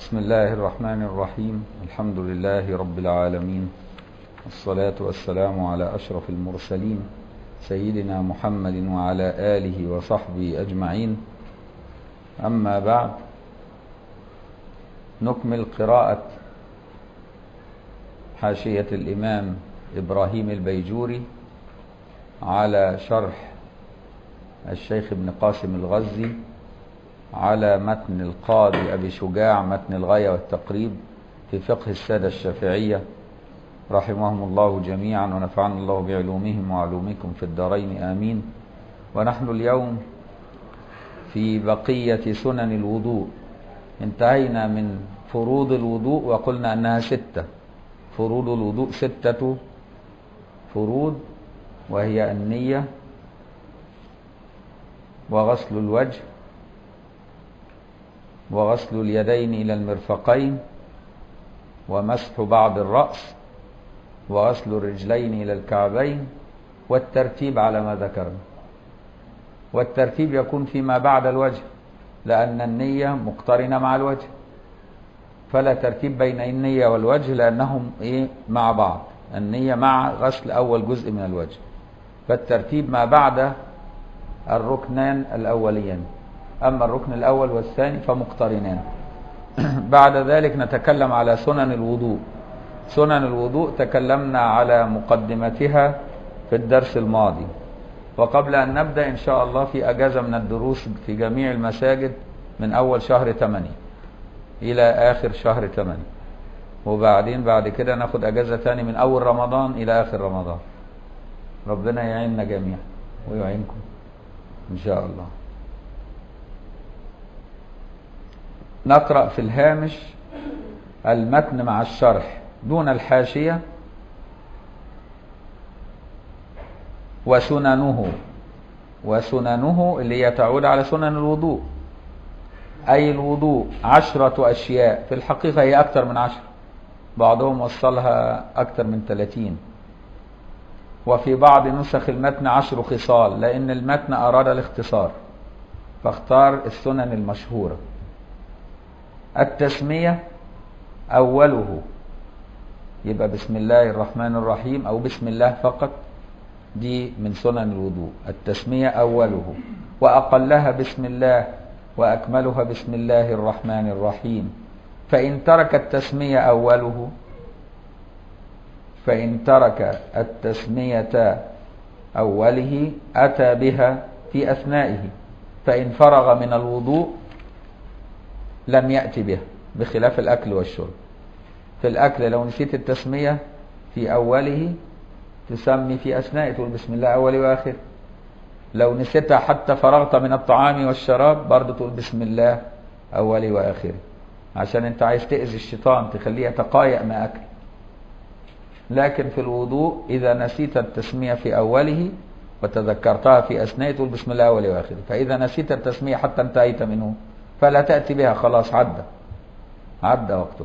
بسم الله الرحمن الرحيم الحمد لله رب العالمين الصلاة والسلام على أشرف المرسلين سيدنا محمد وعلى آله وصحبه أجمعين أما بعد نكمل قراءة حاشية الإمام إبراهيم البيجوري على شرح الشيخ ابن قاسم الغزي على متن القاضي أبي شجاع متن الغاية والتقريب في فقه السادة الشافعية رحمهم الله جميعا ونفعنا الله بعلومهم وعلومكم في الدارين آمين ونحن اليوم في بقية سنن الوضوء انتهينا من فروض الوضوء وقلنا أنها ستة فروض الوضوء ستة فروض وهي النية وغسل الوجه وغسل اليدين إلى المرفقين ومسح بعض الرأس وغسل الرجلين إلى الكعبين والترتيب على ما ذكرنا والترتيب يكون فيما بعد الوجه لأن النية مقترنة مع الوجه فلا ترتيب بين النية والوجه لأنهم إيه مع بعض النية مع غسل أول جزء من الوجه فالترتيب ما بعد الركنان الأوليان أما الركن الأول والثاني فمقترنان بعد ذلك نتكلم على سنن الوضوء سنن الوضوء تكلمنا على مقدمتها في الدرس الماضي وقبل أن نبدأ إن شاء الله في أجازة من الدروس في جميع المساجد من أول شهر 8 إلى آخر شهر 8 وبعدين بعد كده ناخد أجازة تاني من أول رمضان إلى آخر رمضان ربنا يعيننا جميعا ويعينكم إن شاء الله نقرأ في الهامش المتن مع الشرح دون الحاشية وسننه وسننه اللي هي تعود على سنن الوضوء أي الوضوء عشرة أشياء في الحقيقة هي أكثر من عشر بعضهم وصلها أكثر من ثلاثين وفي بعض نسخ المتن عشر خصال لأن المتن أراد الاختصار فاختار السنن المشهورة التسمية أوله يبقى بسم الله الرحمن الرحيم أو بسم الله فقط دي من سنن الوضوء التسمية أوله وأقلها بسم الله وأكملها بسم الله الرحمن الرحيم فإن ترك التسمية أوله فإن ترك التسمية أوله أتى بها في أثنائه فإن فرغ من الوضوء لم يأتي بها بخلاف الأكل والشرب في الأكل لو نسيت التسمية في أوله تسمي في أثناء تقول بسم الله أولي وآخر لو نسيتها حتى فرغت من الطعام والشراب برضه تقول بسم الله أولي وآخر عشان انت عايز تأذي الشيطان تخليه يتقايأ ما أكل لكن في الوضوء إذا نسيت التسمية في أوله وتذكرتها في أثناء تقول بسم الله أولي وآخر فإذا نسيت التسمية حتى انتهيت منه فلا تأتي بها خلاص عدى عدى وقته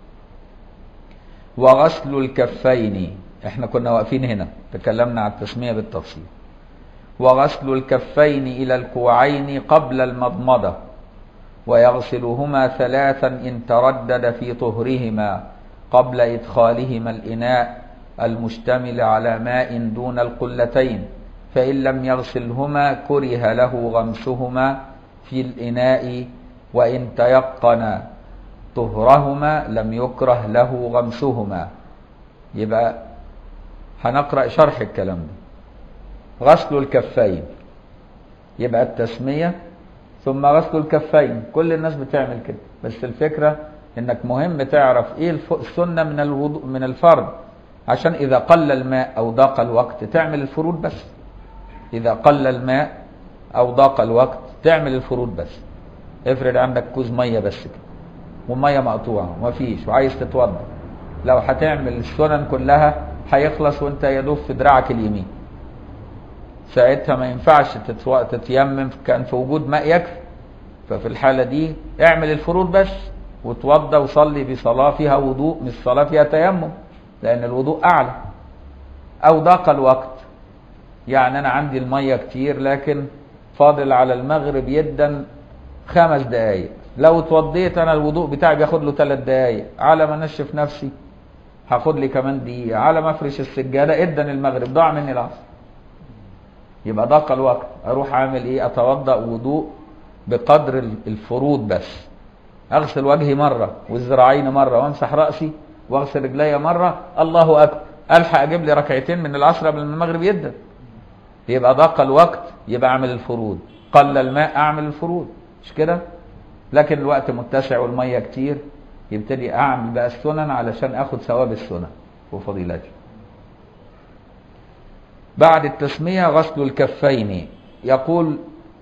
وغسل الكفين احنا كنا واقفين هنا تكلمنا عن التسمية بالتفصيل وغسل الكفين إلى الكوعين قبل المضمضة ويغسلهما ثلاثا إن تردد في طهرهما قبل إدخالهما الإناء المشتمل على ماء دون القلتين فإن لم يغسلهما كره له غمسهما في الإناء وإن تيقن طهرهما لم يكره له غمسهما يبقى هنقرأ شرح الكلام ده غسل الكفين يبقى التسمية ثم غسل الكفين كل الناس بتعمل كده بس الفكرة انك مهم تعرف ايه السنة من الوضوء من الفرض عشان اذا قل الماء او ضاق الوقت تعمل الفروض بس اذا قل الماء او ضاق الوقت تعمل الفروض بس افرض عندك كوز ميه بس كده والميه مقطوعه ومفيش وعايز تتوضا لو هتعمل السنن كلها هيخلص وانت يا دوب في دراعك اليمين ساعتها ما ينفعش تتو... تتيمم كان في وجود ماء يكفي ففي الحاله دي اعمل الفروض بس وتوضى وصلي في صلاه فيها وضوء مش صلاه فيها تيمم لان الوضوء اعلى او ضاق الوقت يعني انا عندي الميه كتير لكن فاضل على المغرب يدا خمس دقايق لو اتوضيت انا الوضوء بتاعي بياخد له ثلاث دقايق على ما انشف نفسي هاخد لي كمان دقيقه على ما افرش السجاده ادن المغرب ضاع مني العصر يبقى ضاق الوقت اروح اعمل ايه اتوضا وضوء بقدر الفروض بس اغسل وجهي مره والذراعين مره وامسح راسي واغسل رجلي مره الله اكبر الحق اجيب لي ركعتين من العصر قبل ما المغرب يبدا يبقى ضاق الوقت يبقى اعمل الفروض قل الماء اعمل الفروض مش كده لكن الوقت متسع والميه كتير يبتدي اعمل بقى السنن علشان اخد ثواب السنن وفضيلتها بعد التسمية غسل الكفين يقول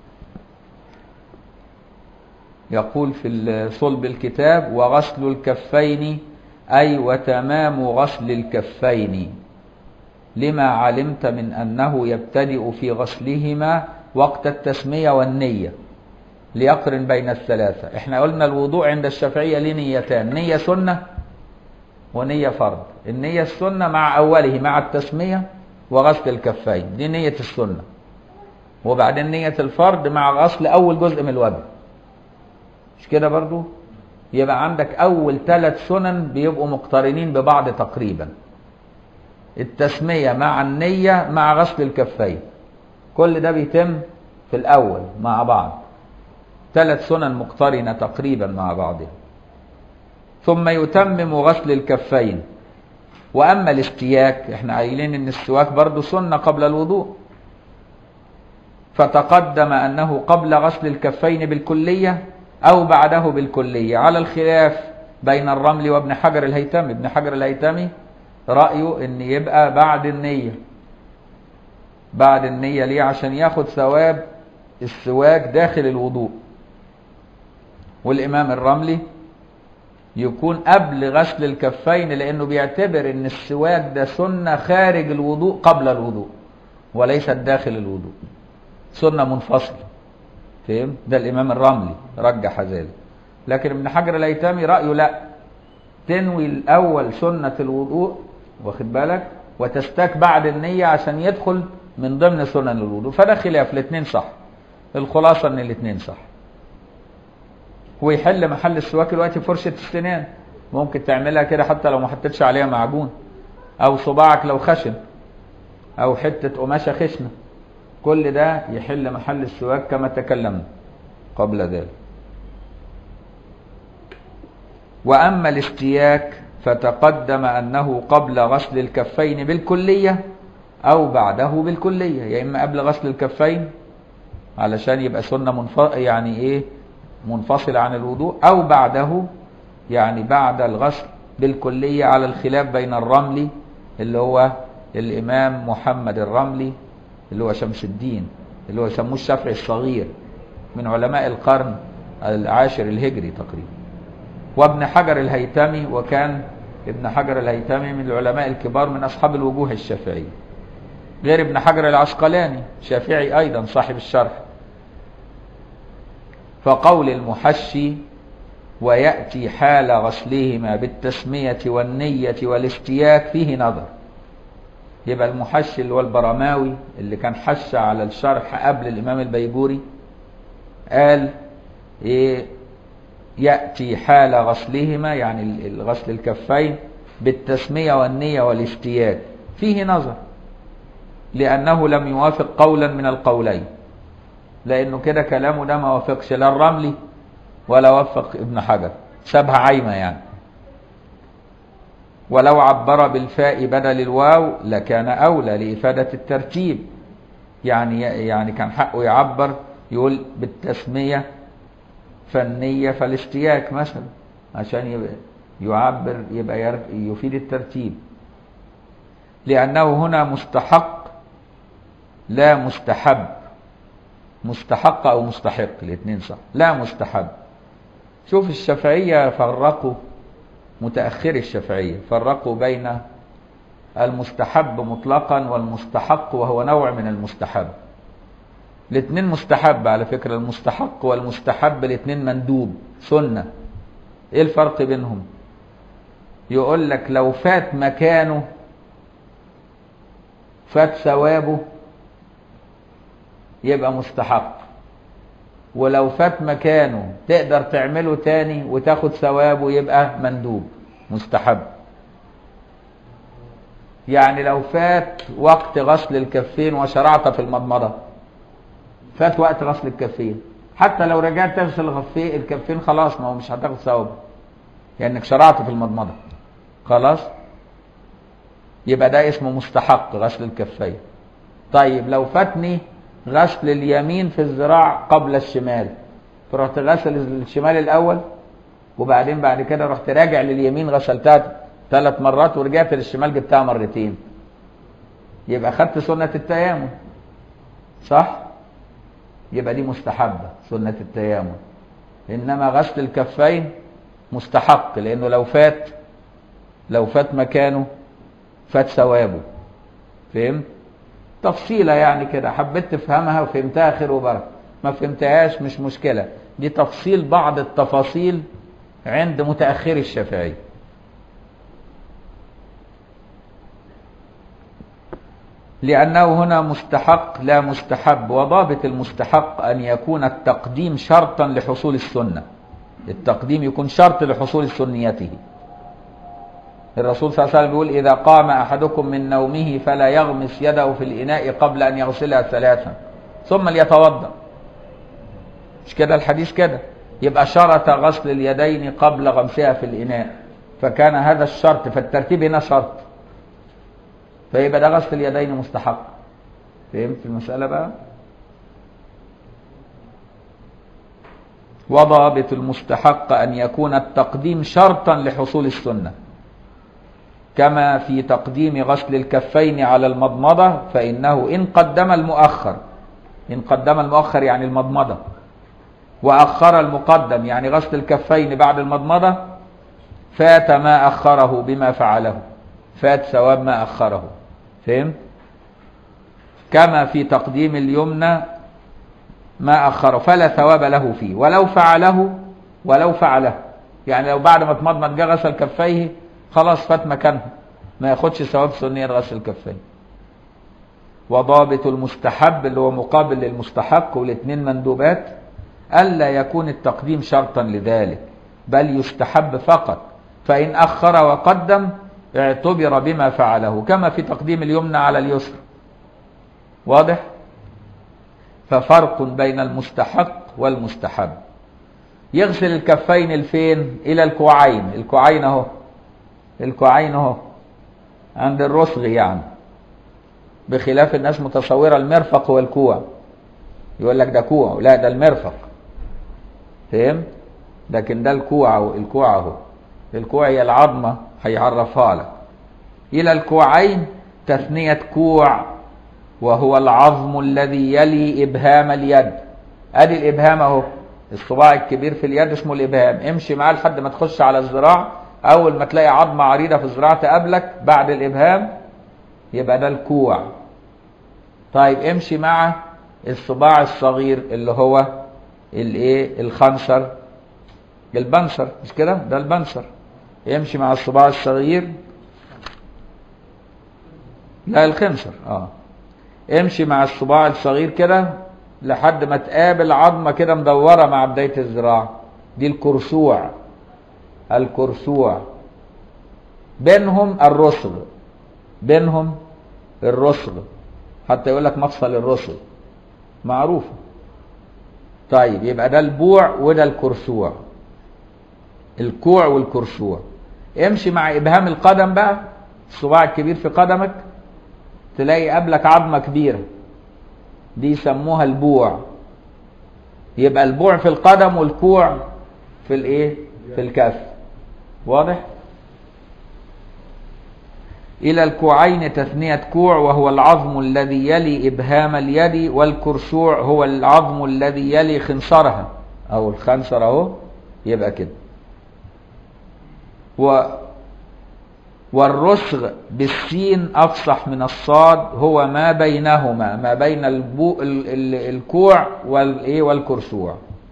يقول في صلب الكتاب وغسل الكفين أي وتمام غسل الكفين لما علمت من أنه يبتدئ في غسلهما وقت التسمية والنية ليقرن بين الثلاثة احنا قلنا الوضوء عند الشافعية ليه نيتان نية سنة ونية فرض النية السنة مع أوله مع التسمية وغسل الكفين دي نية السنة وبعدين نية الفرض مع غسل أول جزء من الوجه مش كده برضو يبقى عندك أول ثلاث سنن بيبقوا مقترنين ببعض تقريبا التسمية مع النية مع غسل الكفين كل ده بيتم في الأول مع بعض ثلاث سنن مقترنة تقريبا مع بعضها ثم يتمم غسل الكفين وأما الاستياك احنا قايلين ان السواك برضو سنة قبل الوضوء فتقدم أنه قبل غسل الكفين بالكلية أو بعده بالكلية على الخلاف بين الرمل وابن حجر الهيتمي ابن حجر الهيتمي رأيه ان يبقى بعد النية بعد النية ليه عشان ياخد ثواب السواك داخل الوضوء والإمام الرملي يكون قبل غسل الكفين لأنه بيعتبر ان السواك ده سنة خارج الوضوء قبل الوضوء وليست داخل الوضوء سنة منفصلة فهم ده الإمام الرملي رجح ذلك لكن ابن حجر الهيتمي رأيه لا تنوي الأول سنة الوضوء واخد بالك وتستاك بعد النية عشان يدخل من ضمن سنن الوضوء فده خلاف الاثنين صح الخلاصة ان الاثنين صح ويحل محل السواك دلوقتي فرشة السنان ممكن تعملها كده حتى لو ما حطيتش عليها معجون او صباعك لو خشن او حتة قماشة خشنة كل ده يحل محل السواك كما تكلمنا قبل ذلك وأما الاستياك فتقدم أنه قبل غسل الكفين بالكلية أو بعده بالكلية يا إما قبل غسل الكفين علشان يبقى سنة منف... يعني إيه منفصلة عن الوضوء أو بعده يعني بعد الغسل بالكلية على الخلاف بين الرملي اللي هو الإمام محمد الرملي اللي هو شمس الدين اللي هو يسموه الشافعي الصغير من علماء القرن العاشر الهجري تقريبا وابن حجر الهيتمي وكان ابن حجر الهيتمي من العلماء الكبار من أصحاب الوجوه الشافعية غير ابن حجر العسقلاني شافعي أيضا صاحب الشرح فقول المحشي ويأتي حال غسلهما بالتسمية والنية والاستياك فيه نظر يبقى المحشي اللي هو البرماوي اللي كان حش على الشرح قبل الإمام البيجوري قال إيه يأتي حال غسلهما يعني غسل الكفين بالتسمية والنية والاستياك فيه نظر لأنه لم يوافق قولا من القولين لأنه كده كلامه ده ما وافقش لا الرملي ولا وفق ابن حجر سابها عايمة يعني ولو عبر بالفاء بدل الواو لكان أولى لإفادة الترتيب يعني يعني كان حقه يعبر يقول بالتسمية فالنية فالاستياك مثلا عشان يبقى يعبر يبقى يفيد الترتيب لأنه هنا مستحق لا مستحب مستحق أو مستحق الاثنين صح لا مستحب شوف الشافعية فرقوا متأخر الشافعية فرقوا بين المستحب مطلقا والمستحق وهو نوع من المستحب الاثنين مستحب على فكرة المستحق والمستحب الاثنين مندوب سنة ايه الفرق بينهم يقول لك لو فات مكانه فات ثوابه يبقى مستحق ولو فات مكانه تقدر تعمله تاني وتاخد ثوابه يبقى مندوب مستحب يعني لو فات وقت غسل الكفين وشرعت في المضمضة فات وقت غسل الكفين حتى لو رجعت تغسل الغفي- الكفين خلاص ما هو مش هتاخد ثواب لانك شرعت في المضمضة خلاص يبقى ده اسمه مستحق غسل الكفين طيب لو فاتني غسل اليمين في الذراع قبل الشمال فرحت غسل الشمال الاول وبعدين بعد كده رحت راجع لليمين غسلتها ثلاث مرات ورجعت للشمال جبتها مرتين يبقى خدت سنة التيامن صح يبقى دي مستحبة سنة التيامن إنما غسل الكفين مستحق لأنه لو فات لو فات مكانه فات ثوابه فهمت تفصيلة يعني كده حبيت تفهمها وفهمتها خير وبركة ما فهمتهاش مش مشكلة دي تفصيل بعض التفاصيل عند متأخري الشافعي لأنه هنا مستحق لا مستحب وضابط المستحق أن يكون التقديم شرطا لحصول السنة التقديم يكون شرط لحصول سنيته الرسول صلى الله عليه وسلم بيقول إذا قام أحدكم من نومه فلا يغمس يده في الإناء قبل أن يغسلها ثلاثا ثم ليتوضأ مش كده الحديث كده يبقى شرط غسل اليدين قبل غمسها في الإناء فكان هذا الشرط فالترتيب هنا شرط فيبقى ده غسل اليدين مستحق فهمت المسألة بقى وضابط المستحق أن يكون التقديم شرطا لحصول السنة كما في تقديم غسل الكفين على المضمضة فإنه إن قدم المؤخر إن قدم المؤخر يعني المضمضة وأخر المقدم يعني غسل الكفين بعد المضمضة فات ما أخره بما فعله فات ثواب ما أخره فهمت كما في تقديم اليمنى ما أخره فلا ثواب له فيه ولو فعله ولو فعله يعني لو بعد ما اتمضمض جه غسل كفيه خلاص فات مكانه ما ياخدش ثواب سنية غسل الكفين وضابط المستحب اللي هو مقابل للمستحق والاثنين مندوبات ألا يكون التقديم شرطا لذلك بل يستحب فقط فإن أخر وقدم اعتبر بما فعله كما في تقديم اليمنى على اليسر واضح ففرق بين المستحق والمستحب يغسل الكفين الفين الى الكوعين الكوعين اهو الكوعين اهو عند الرسغ يعني بخلاف الناس متصوره المرفق هو الكوع يقول لك ده كوع لا ده المرفق فهمت لكن ده الكوع الكوع اهو الكوع هي العظمه هيعرفها لك الى الكوعين تثنيه كوع وهو العظم الذي يلي ابهام اليد ادي الابهام اهو الصباع الكبير في اليد اسمه الابهام امشي معاه لحد ما تخش على الذراع اول ما تلاقي عظمه عريضه في الذراع تقابلك بعد الابهام يبقى ده الكوع طيب امشي مع الصباع الصغير اللي هو الايه الخنصر البنصر مش كده ده البنصر يمشي مع الصباع الصغير لا الخنصر اه امشي مع الصباع الصغير كده لحد ما تقابل عظمة كده مدورة مع بداية الذراع دي الكرسوع الكرسوع بينهم الرسل بينهم الرسل حتى يقول لك مفصل الرسل معروفة طيب يبقى ده البوع وده الكرسوع الكوع والكرسوع امشي مع ابهام القدم بقى الصباع الكبير في قدمك تلاقي قبلك عظمة كبيرة دي يسموها البوع يبقى البوع في القدم والكوع في الايه في الكف واضح الى الكوعين تثنية كوع وهو العظم الذي يلي ابهام اليد والكرسوع هو العظم الذي يلي خنصرها او الخنصر اهو يبقى كده و والرسغ بالسين افصح من الصاد هو ما بينهما ما بين البو ال ال الكوع والايه والكرسوع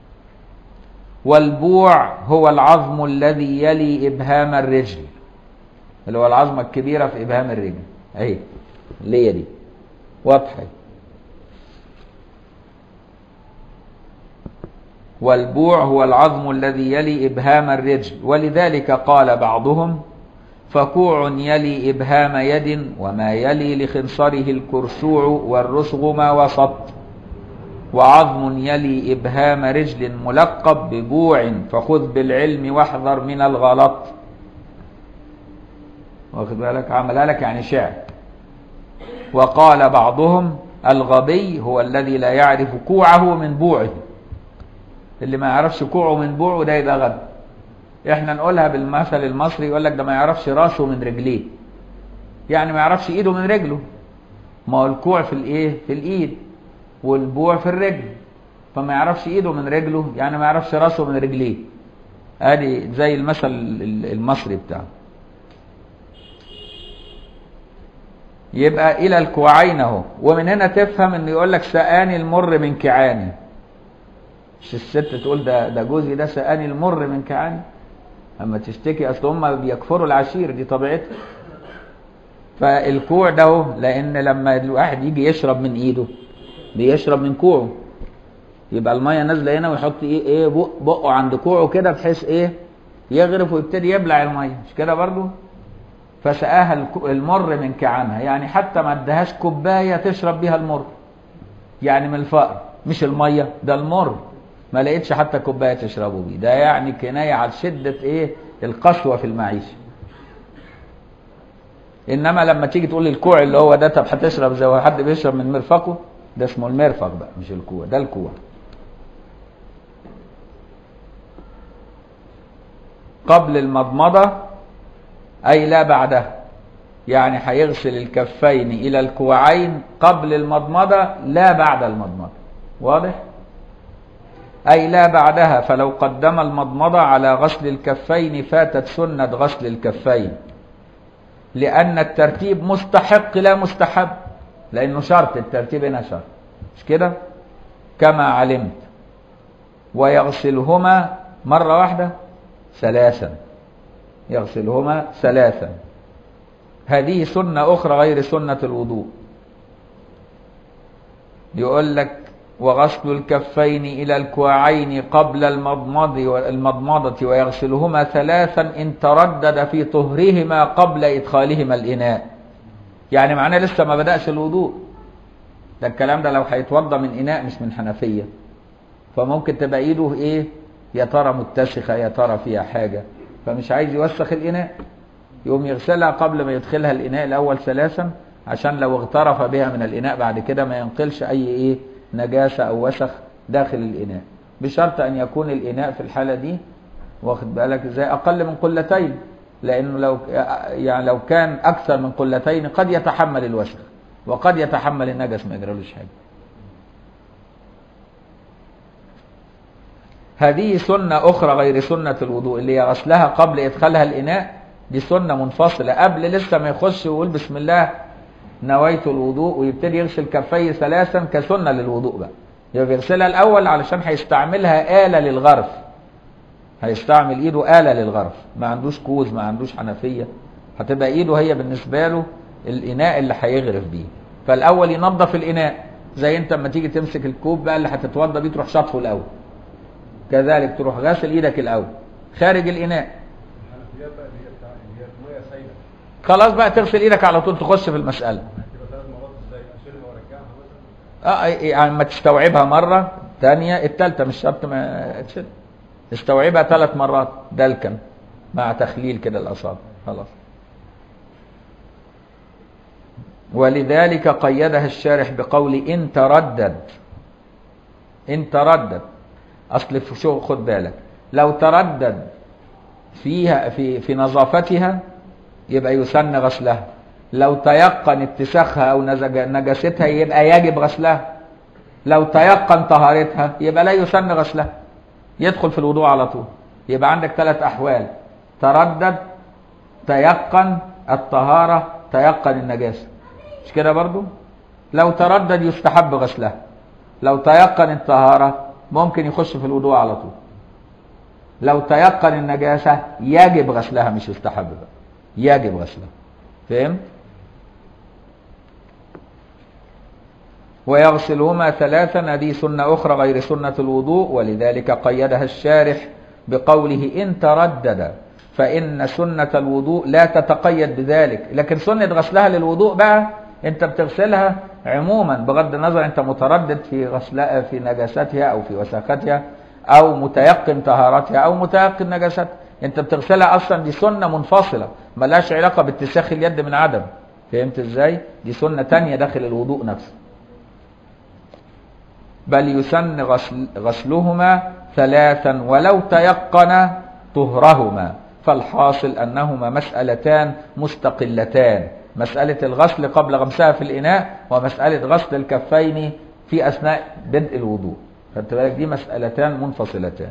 والبوع هو العظم الذي يلي ابهام الرجل اللي هو العظمه الكبيره في ابهام الرجل اهي اللي هي دي واضحه والبوع هو العظم الذي يلي إبهام الرجل ولذلك قال بعضهم فكوع يلي إبهام يد وما يلي لخنصره الكرسوع والرسغ ما وسط وعظم يلي إبهام رجل ملقب ببوع فخذ بالعلم واحذر من الغلط واخد بالك عملها لك يعني شعر وقال بعضهم الغبي هو الذي لا يعرف كوعه من بوعه اللي ما يعرفش كوعه من بوعه ده يبقى غبي احنا نقولها بالمثل المصري يقول لك ده ما يعرفش راسه من رجليه يعني ما يعرفش ايده من رجله ما هو الكوع في الايه في الايد والبوع في الرجل فما يعرفش ايده من رجله يعني ما يعرفش راسه من رجليه ادي زي المثل المصري بتاعه يبقى الى الكوعين اهو ومن هنا تفهم انه يقول لك سقاني المر من كعاني مش الست تقول ده ده جوزي ده سقاني المر من كعاني اما تشتكي اصل هم بيكفروا العشير دي طبيعتها فالكوع ده اهو لان لما الواحد يجي يشرب من ايده بيشرب من كوعه يبقى الميه نازله هنا ويحط ايه ايه بق بقه عند كوعه كده بحيث ايه يغرف ويبتدي يبلع الميه مش كده برضو فسقاها المر من كعانها يعني حتى ما ادهاش كوبايه تشرب بيها المر يعني من الفقر مش الميه ده المر ما لقيتش حتى كوبايه تشربوا بيه ده يعني كنايه على شده ايه القسوه في المعيشه انما لما تيجي تقول الكوع اللي هو ده طب هتشرب زي ما حد بيشرب من مرفقه ده اسمه المرفق بقى مش الكوع ده الكوع قبل المضمضه اي لا بعدها يعني هيغسل الكفين الى الكوعين قبل المضمضه لا بعد المضمضه واضح أي لا بعدها فلو قدم المضمضة على غسل الكفين فاتت سنة غسل الكفين لأن الترتيب مستحق لا مستحب لأنه شرط الترتيب هنا شرط مش كده كما علمت ويغسلهما مرة واحدة ثلاثا يغسلهما ثلاثا هذه سنة أخرى غير سنة الوضوء يقول لك وغسل الكفين إلى الكوعين قبل المضمض المضمضة ويغسلهما ثلاثا إن تردد في طهرهما قبل إدخالهما الإناء يعني معناه لسه ما بدأش الوضوء ده الكلام ده لو هيتوضى من إناء مش من حنفية فممكن تبقى إيده إيه يا ترى متسخة يا ترى فيها حاجة فمش عايز يوسخ الإناء يقوم يغسلها قبل ما يدخلها الإناء الأول ثلاثا عشان لو اغترف بها من الإناء بعد كده ما ينقلش أي إيه نجاسة أو وسخ داخل الإناء بشرط أن يكون الإناء في الحالة دي واخد بالك ازاي أقل من قلتين لأنه لو يعني لو كان أكثر من قلتين قد يتحمل الوسخ وقد يتحمل النجس ما يجرالوش حاجة هذه سنة أخرى غير سنة الوضوء اللي هي غسلها قبل إدخالها الإناء دي سنة منفصلة قبل لسه ما يخش ويقول بسم الله نويت الوضوء ويبتدي يغسل كفيه ثلاثا كسنه للوضوء بقى يبقى بيغسلها الاول علشان هيستعملها آلة للغرف هيستعمل ايده آلة للغرف ما عندوش كوز ما عندوش حنفية هتبقى ايده هي بالنسبة له الاناء اللي هيغرف بيه فالاول ينظف الاناء زي انت لما تيجي تمسك الكوب بقى اللي هتتوضى بيه تروح شاطفه الاول كذلك تروح غاسل ايدك الاول خارج الاناء خلاص بقى تغسل ايدك على طول تخش في المسألة اه يعني ما تستوعبها مرة ثانية الثالثة مش شرط ما تشد استوعبها ثلاث مرات دلكا مع تخليل كده الأصابع خلاص ولذلك قيدها الشارح بقول إن تردد إن تردد أصل في شو خد بالك لو تردد فيها في في نظافتها يبقى يسن غسلها لو تيقن اتساخها او نجاستها يبقى يجب غسلها لو تيقن طهارتها يبقى لا يسن غسلها يدخل في الوضوء على طول يبقى عندك ثلاث احوال تردد تيقن الطهارة تيقن النجاسة مش كده برضو لو تردد يستحب غسلها لو تيقن الطهارة ممكن يخش في الوضوء على طول لو تيقن النجاسة يجب غسلها مش يستحب بقى يجب غسلها فهمت ويغسلهما ثلاثا هذه سنة أخرى غير سنة الوضوء ولذلك قيدها الشارح بقوله إن تردد فإن سنة الوضوء لا تتقيد بذلك لكن سنة غسلها للوضوء بقى أنت بتغسلها عموما بغض النظر أنت متردد في غسلها في نجاستها أو في وساختها أو متيقن طهارتها أو متيقن نجاستها أنت بتغسلها أصلا دي سنة منفصلة ملهاش علاقة باتساخ اليد من عدم فهمت ازاي؟ دي سنة تانية داخل الوضوء نفسه بل يسن غسل غسلهما ثلاثا ولو تيقن طهرهما فالحاصل أنهما مسألتان مستقلتان مسألة الغسل قبل غمسها في الإناء ومسألة غسل الكفين في أثناء بدء الوضوء خدت بالك دي مسألتان منفصلتان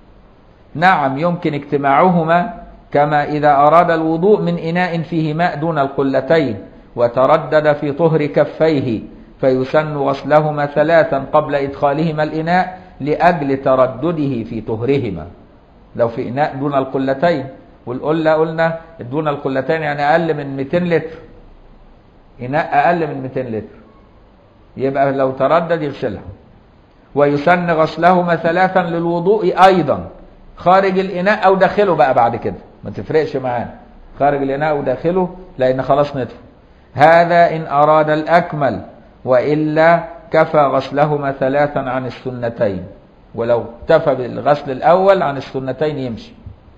نعم يمكن اجتماعهما كما إذا أراد الوضوء من إناء فيه ماء دون القلتين وتردد في طهر كفيه فيسن غسلهما ثلاثا قبل إدخالهما الإناء لأجل تردده في طهرهما لو في إناء دون القلتين والقلة قلنا دون القلتين يعني أقل من 200 لتر إناء أقل من 200 لتر يبقى لو تردد يغسلها ويسن غسلهما ثلاثا للوضوء أيضا خارج الإناء أو داخله بقى بعد كده ما تفرقش معانا خارج الإناء وداخله لأن خلاص نطفى هذا إن أراد الأكمل وإلا كفى غسلهما ثلاثا عن السنتين ولو اكتفى بالغسل الأول عن السنتين يمشي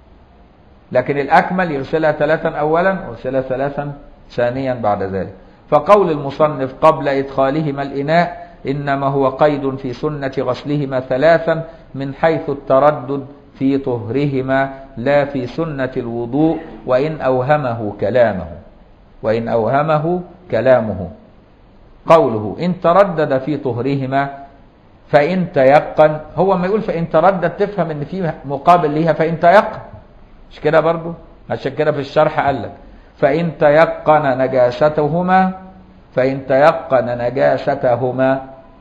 لكن الأكمل يغسلها ثلاثا أولا ويغسلها ثلاثا ثانيا بعد ذلك فقول المصنف قبل إدخالهما الإناء إنما هو قيد في سنة غسلهما ثلاثا من حيث التردد في طهرهما لا في سنة الوضوء وإن أوهمه كلامه وإن أوهمه كلامه قوله إن تردد في طهرهما فإن تيقن هو ما يقول فإن تردد تفهم إن في مقابل ليها فإن تيقن مش كده برضو عشان كده في الشرح قال لك فإن تيقن نجاستهما فإن تيقن نجاستهما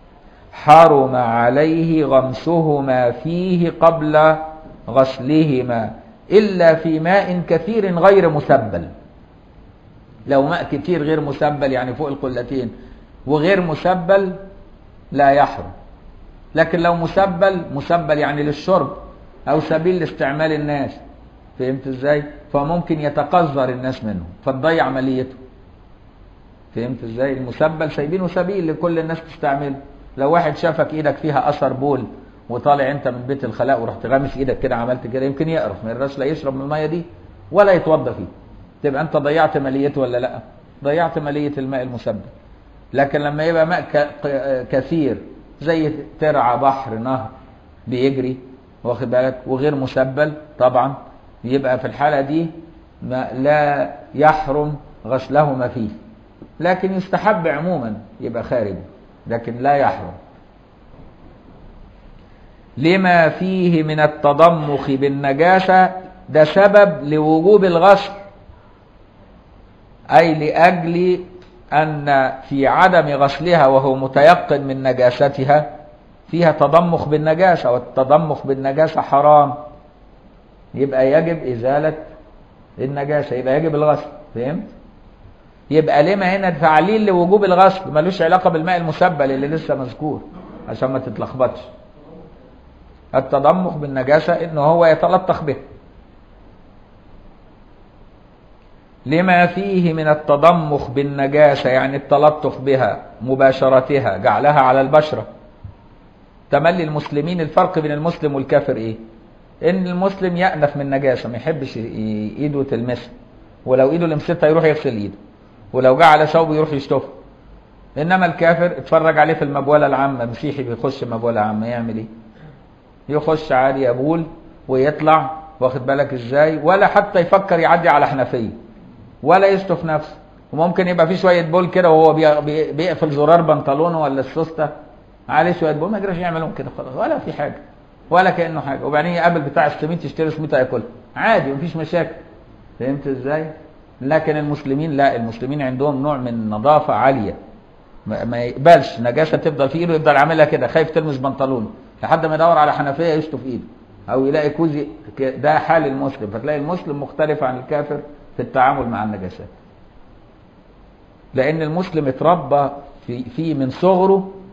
حرم عليه غمسهما فيه قبل غسلهما إلا في ماء كثير غير مسبل لو ماء كتير غير مسبل يعني فوق القلتين وغير مسبل لا يحرم لكن لو مسبل مسبل يعني للشرب أو سبيل لاستعمال الناس فهمت ازاي فممكن يتقذر الناس منه فتضيع عمليته فهمت ازاي المسبل سايبينه سبيل لكل الناس تستعمله لو واحد شافك ايدك فيها اثر بول وطالع انت من بيت الخلاء ورحت غامس ايدك كده عملت كده يمكن يقرف ما يرضاش لا يشرب من الميه دي ولا يتوضى فيه تبقى انت ضيعت ماليته ولا لا ضيعت ماليه الماء المسبل لكن لما يبقى ماء كثير زي ترعى بحر نهر بيجري واخد بالك وغير مسبل طبعا يبقى في الحالة دي ما لا يحرم غسلهما فيه لكن يستحب عموما يبقى خارج لكن لا يحرم لما فيه من التضمخ بالنجاسة ده سبب لوجوب الغسل أي لأجل أن في عدم غسلها وهو متيقن من نجاستها فيها تضمخ بالنجاسة والتضمخ بالنجاسة حرام يبقى يجب إزالة النجاسة يبقى يجب الغسل فهمت؟ يبقى لما هنا تعليل لوجوب الغسل ملوش علاقة بالماء المسبل اللي لسه مذكور عشان ما تتلخبطش التضمخ بالنجاسة إنه هو يتلطخ به لما فيه من التضمخ بالنجاسة يعني التلطخ بها مباشرتها جعلها على البشرة تملي المسلمين الفرق بين المسلم والكافر ايه ان المسلم يأنف من نجاسة ما يحبش ايده تلمسها ولو ايده لمستها يروح يغسل ايده ولو جه على ثوبه يروح يشطفه انما الكافر اتفرج عليه في المبولة العامة مسيحي بيخش مبولة عامة يعمل ايه يخش عادي يبول ويطلع واخد بالك ازاي ولا حتى يفكر يعدي على حنفيه ولا يشطف نفسه وممكن يبقى في شويه بول كده وهو بيقفل زرار بنطلونه ولا السوسته عليه شويه بول ما يقدرش يعملهم كده خلاص ولا في حاجه ولا كانه حاجه وبعدين يقابل بتاع السميت يشتري سميته ياكلها عادي مفيش مشاكل فهمت ازاي؟ لكن المسلمين لا المسلمين عندهم نوع من النظافه عاليه ما يقبلش نجاسه تفضل في ايده يفضل عاملها كده خايف تلمس بنطلونه لحد ما يدور على حنفيه يشطف ايده او يلاقي كوز ده حال المسلم فتلاقي المسلم مختلف عن الكافر في التعامل مع النجاسات لان المسلم اتربى في, في من صغره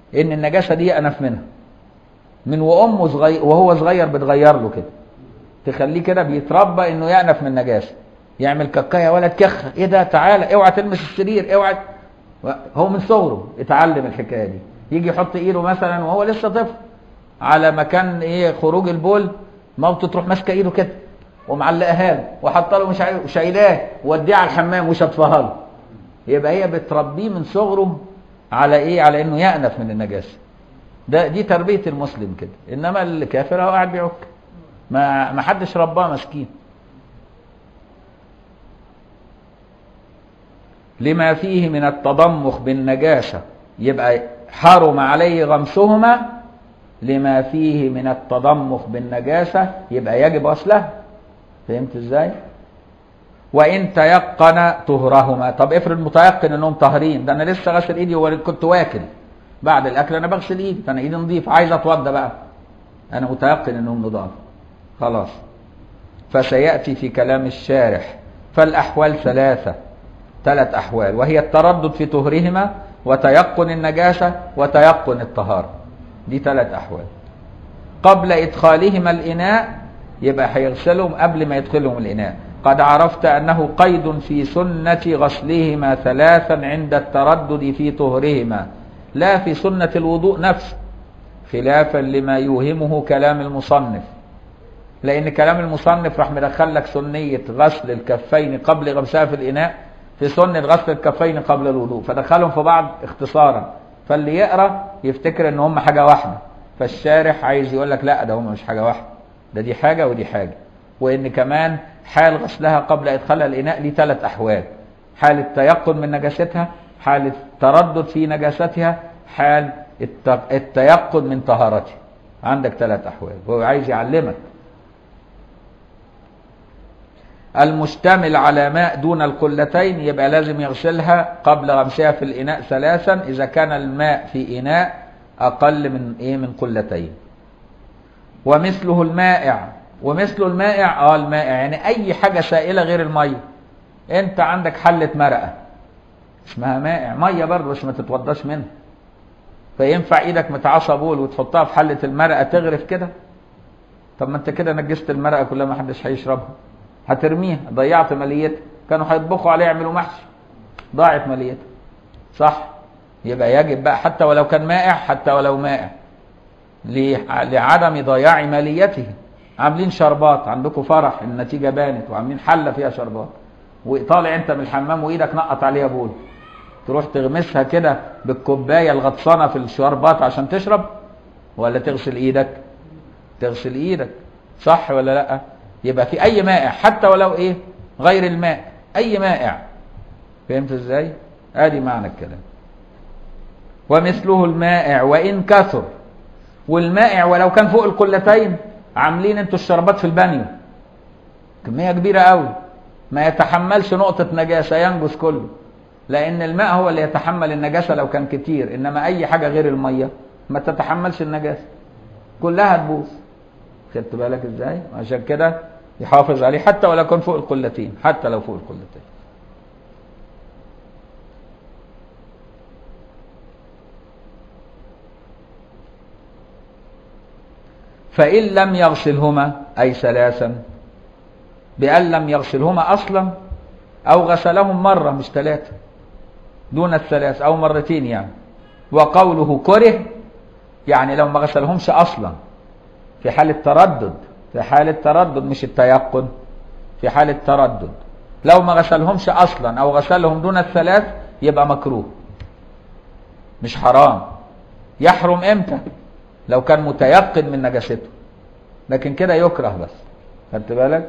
ان النجاسه دي انف منها من وامه صغير وهو صغير بتغير له كده تخليه كده بيتربى انه يأنف من النجاسه يعمل كاكايه يا ولد كخ ايه ده تعالى اوعى تلمس السرير اوعى هو من صغره اتعلم الحكايه دي يجي يحط ايده مثلا وهو لسه طفل على مكان ايه خروج البول مامته تروح ماسكه ايده كده ومعلقاها له وحاطه له مش عارف وشايلاه ووديه على الحمام وشطفها له يبقى هي بتربيه من صغره على ايه على انه يأنف من النجاسه ده دي تربيه المسلم كده انما الكافر هو قاعد بيعك ما ما حدش رباه مسكين لما فيه من التضمخ بالنجاسه يبقى حرم عليه غمسهما لما فيه من التضمخ بالنجاسه يبقى يجب غسلها فهمت ازاي وان تيقن طهرهما طب افرض متيقن انهم طاهرين ده انا لسه غسل ايدي وكنت واكل بعد الاكل انا بغسل ايدي فانا ايدي نظيف عايز اتوضى بقى انا متيقن انهم نضاف خلاص فسياتي في كلام الشارح فالاحوال ثلاثه ثلاث احوال وهي التردد في طهرهما وتيقن النجاسه وتيقن الطهاره دي ثلاث احوال قبل ادخالهما الاناء يبقى هيغسلهم قبل ما يدخلهم الاناء قد عرفت انه قيد في سنه غسلهما ثلاثا عند التردد في طهرهما لا في سنه الوضوء نفسه خلافا لما يوهمه كلام المصنف لان كلام المصنف راح مدخل لك سنيه غسل الكفين قبل غمسها في الاناء في سنه غسل الكفين قبل الوضوء فدخلهم في بعض اختصارا فاللي يقرا يفتكر ان هم حاجه واحده فالشارح عايز يقول لك لا ده هم مش حاجه واحده ده دي حاجه ودي حاجه وان كمان حال غسلها قبل ادخالها الاناء ليه ثلاث احوال حال التيقن من نجاستها حال التردد في نجاستها حال التيقن من طهارتها عندك ثلاث احوال هو عايز يعلمك المشتمل على ماء دون القلتين يبقى لازم يغسلها قبل غمسها في الاناء ثلاثا اذا كان الماء في اناء اقل من ايه من قلتين ومثله المائع ومثله المائع اه المائع يعني اي حاجه سائله غير الميه انت عندك حله مرقه اسمها مائع ميه برضه بس ما تتوضاش منها فينفع ايدك متعصى بول وتحطها في حله المرقه تغرف كده طب ما انت كده نجست المرقه كلها ما حدش هيشربها هترميها ضيعت ماليتها كانوا هيطبخوا عليها يعملوا محشي ضاعت ماليتها صح يبقى يجب بقى حتى ولو كان مائع حتى ولو مائع لعدم ضياع ماليته عاملين شربات عندكم فرح النتيجه بانت وعاملين حله فيها شربات وطالع انت من الحمام وايدك نقط عليها بول تروح تغمسها كده بالكوبايه الغطسانه في الشربات عشان تشرب ولا تغسل ايدك تغسل ايدك صح ولا لا يبقى في اي مائع حتى ولو ايه غير الماء اي مائع فهمت ازاي ادي معنى الكلام ومثله المائع وان كثر والمائع ولو كان فوق القلتين عاملين انتوا الشربات في البانيو كميه كبيره قوي ما يتحملش نقطه نجاسه ينجس كله لان الماء هو اللي يتحمل النجاسه لو كان كتير انما اي حاجه غير الميه ما تتحملش النجاسه كلها تبوظ خدت بالك ازاي عشان كده يحافظ عليه حتى ولو كان فوق القلتين حتى لو فوق القلتين فإن لم يغسلهما أي ثلاثا بأن لم يغسلهما أصلا أو غسلهم مرة مش ثلاثة دون الثلاث أو مرتين يعني وقوله كره يعني لو ما غسلهمش أصلا في حالة تردد في حالة تردد مش التيقن في حالة تردد لو ما غسلهمش أصلا أو غسلهم دون الثلاث يبقى مكروه مش حرام يحرم امتى لو كان متيقن من نجاسته لكن كده يكره بس خدت بالك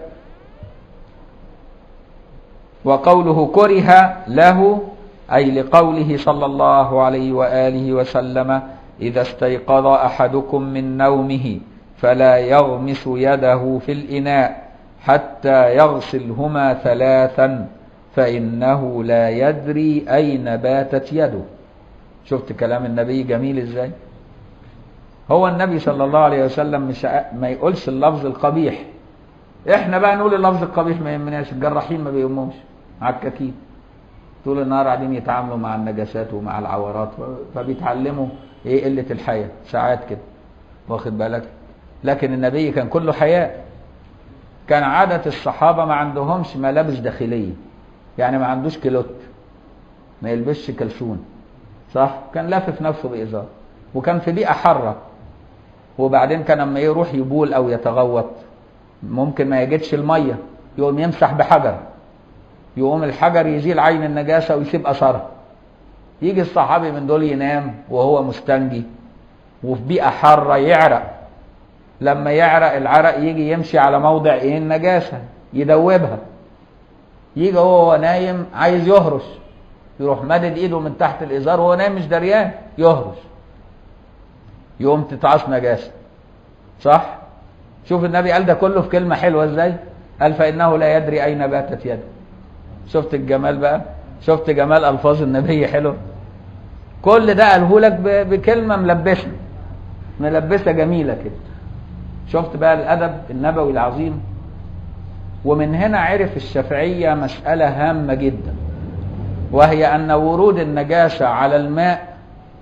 وقوله كره له أي لقوله صلى الله عليه وآله وسلم إذا استيقظ أحدكم من نومه فلا يغمس يده في الإناء حتى يغسلهما ثلاثا فإنه لا يدري أين باتت يده شفت كلام النبي جميل ازاي هو النبي صلى الله عليه وسلم مش ما يقولش اللفظ القبيح احنا بقى نقول اللفظ القبيح ما يهمناش الجراحين ما بيهمهمش عكاكين طول النهار قاعدين يتعاملوا مع النجاسات ومع العورات فبيتعلموا ايه قله الحياه ساعات كده واخد بالك لكن النبي كان كله حياء كان عادة الصحابة ما عندهمش ملابس داخلية يعني ما عندوش كيلوت ما يلبسش كلسون صح كان لافف نفسه بإزار وكان في بيئة حارة وبعدين كان لما يروح يبول أو يتغوط ممكن ما يجدش المية يقوم يمسح بحجر يقوم الحجر يزيل عين النجاسة ويسيب أثرها يجي الصحابي من دول ينام وهو مستنجي وفي بيئة حارة يعرق لما يعرق العرق يجي يمشي على موضع ايه النجاسة يدوبها يجي هو نايم عايز يهرش يروح مدد ايده من تحت الازار وهو نايم مش دريان يهرش يقوم تتعص نجاسة صح شوف النبي قال ده كله في كلمة حلوة ازاي قال فإنه لا يدري أين باتت يده شفت الجمال بقى شفت جمال ألفاظ النبي حلو كل ده قاله لك بكلمة ملبسة ملبسة جميلة كده شفت بقى الأدب النبوي العظيم ومن هنا عرف الشافعية مسألة هامة جدا وهي أن ورود النجاسة على الماء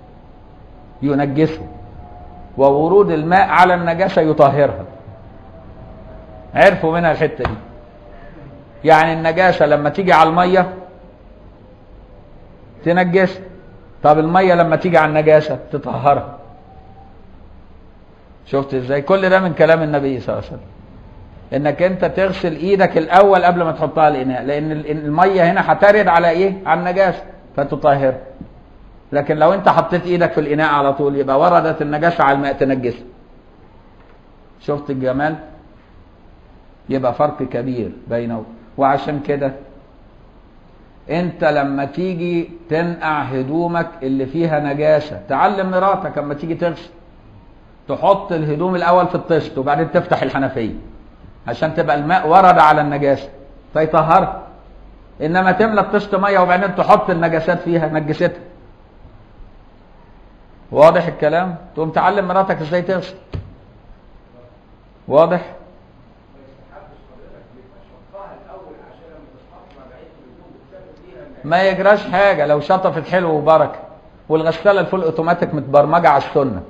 ينجسه وورود الماء على النجاسة يطهرها عرفوا منها الحتة دي يعني النجاسة لما تيجي على المية تنجسها طب المية لما تيجي على النجاسة تطهرها شفت ازاي كل ده من كلام النبي صلى الله عليه وسلم انك انت تغسل ايدك الاول قبل ما تحطها على الاناء لان الميه هنا هترد على ايه على النجاسه فتطهر لكن لو انت حطيت ايدك في الاناء على طول يبقى وردت النجاسه على الماء تنجسه شفت الجمال يبقى فرق كبير بينه وعشان كده انت لما تيجي تنقع هدومك اللي فيها نجاسه تعلم مراتك لما تيجي تغسل تحط الهدوم الاول في الطشت وبعدين تفتح الحنفيه عشان تبقى الماء ورد على النجاسه فيطهرها انما تملى الطشت ميه وبعدين تحط النجاسات فيها نجستها واضح الكلام تقوم تعلم مراتك ازاي تغسل واضح ما يجراش حاجه لو شطفت حلو وبركه والغساله الفول اوتوماتيك متبرمجه على السنه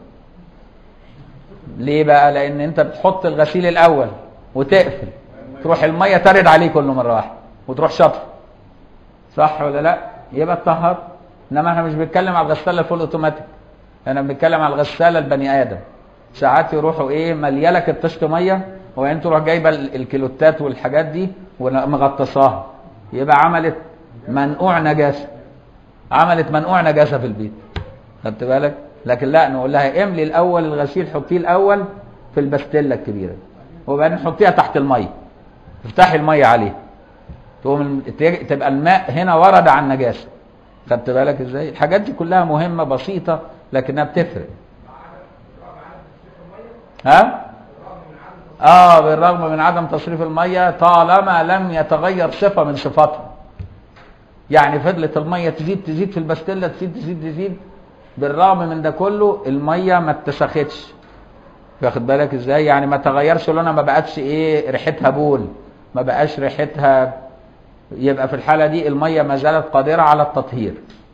ليه بقى لان انت بتحط الغسيل الاول وتقفل تروح الميه ترد عليه كل مره واحده وتروح شطف صح ولا لا يبقى اتطهر انما احنا مش بنتكلم على الغساله الفول اوتوماتيك انا بنتكلم على الغساله البني ادم ساعات يروحوا ايه مليالك الطشت ميه وبعدين تروح جايبه الكيلوتات والحاجات دي ومغطساها يبقى عملت منقوع نجاسه عملت منقوع نجاسه في البيت خدت بالك لكن لا نقول لها املي الاول الغسيل حطيه الاول في البستله الكبيره وبعدين حطيها تحت الميه افتحي الميه عليه تقوم تبقى الماء هنا ورد على النجاسه خدت بالك ازاي الحاجات دي كلها مهمه بسيطه لكنها بتفرق ها اه بالرغم من عدم تصريف الميه طالما لم يتغير صفه من صفاتها يعني فضلت الميه تزيد تزيد في البستله تزيد تزيد تزيد بالرغم من ده كله الميه ما اتسختش واخد بالك ازاي يعني ما تغيرش لونها ما بقتش ايه ريحتها بول ما بقاش ريحتها يبقى في الحاله دي الميه ما زالت قادره على التطهير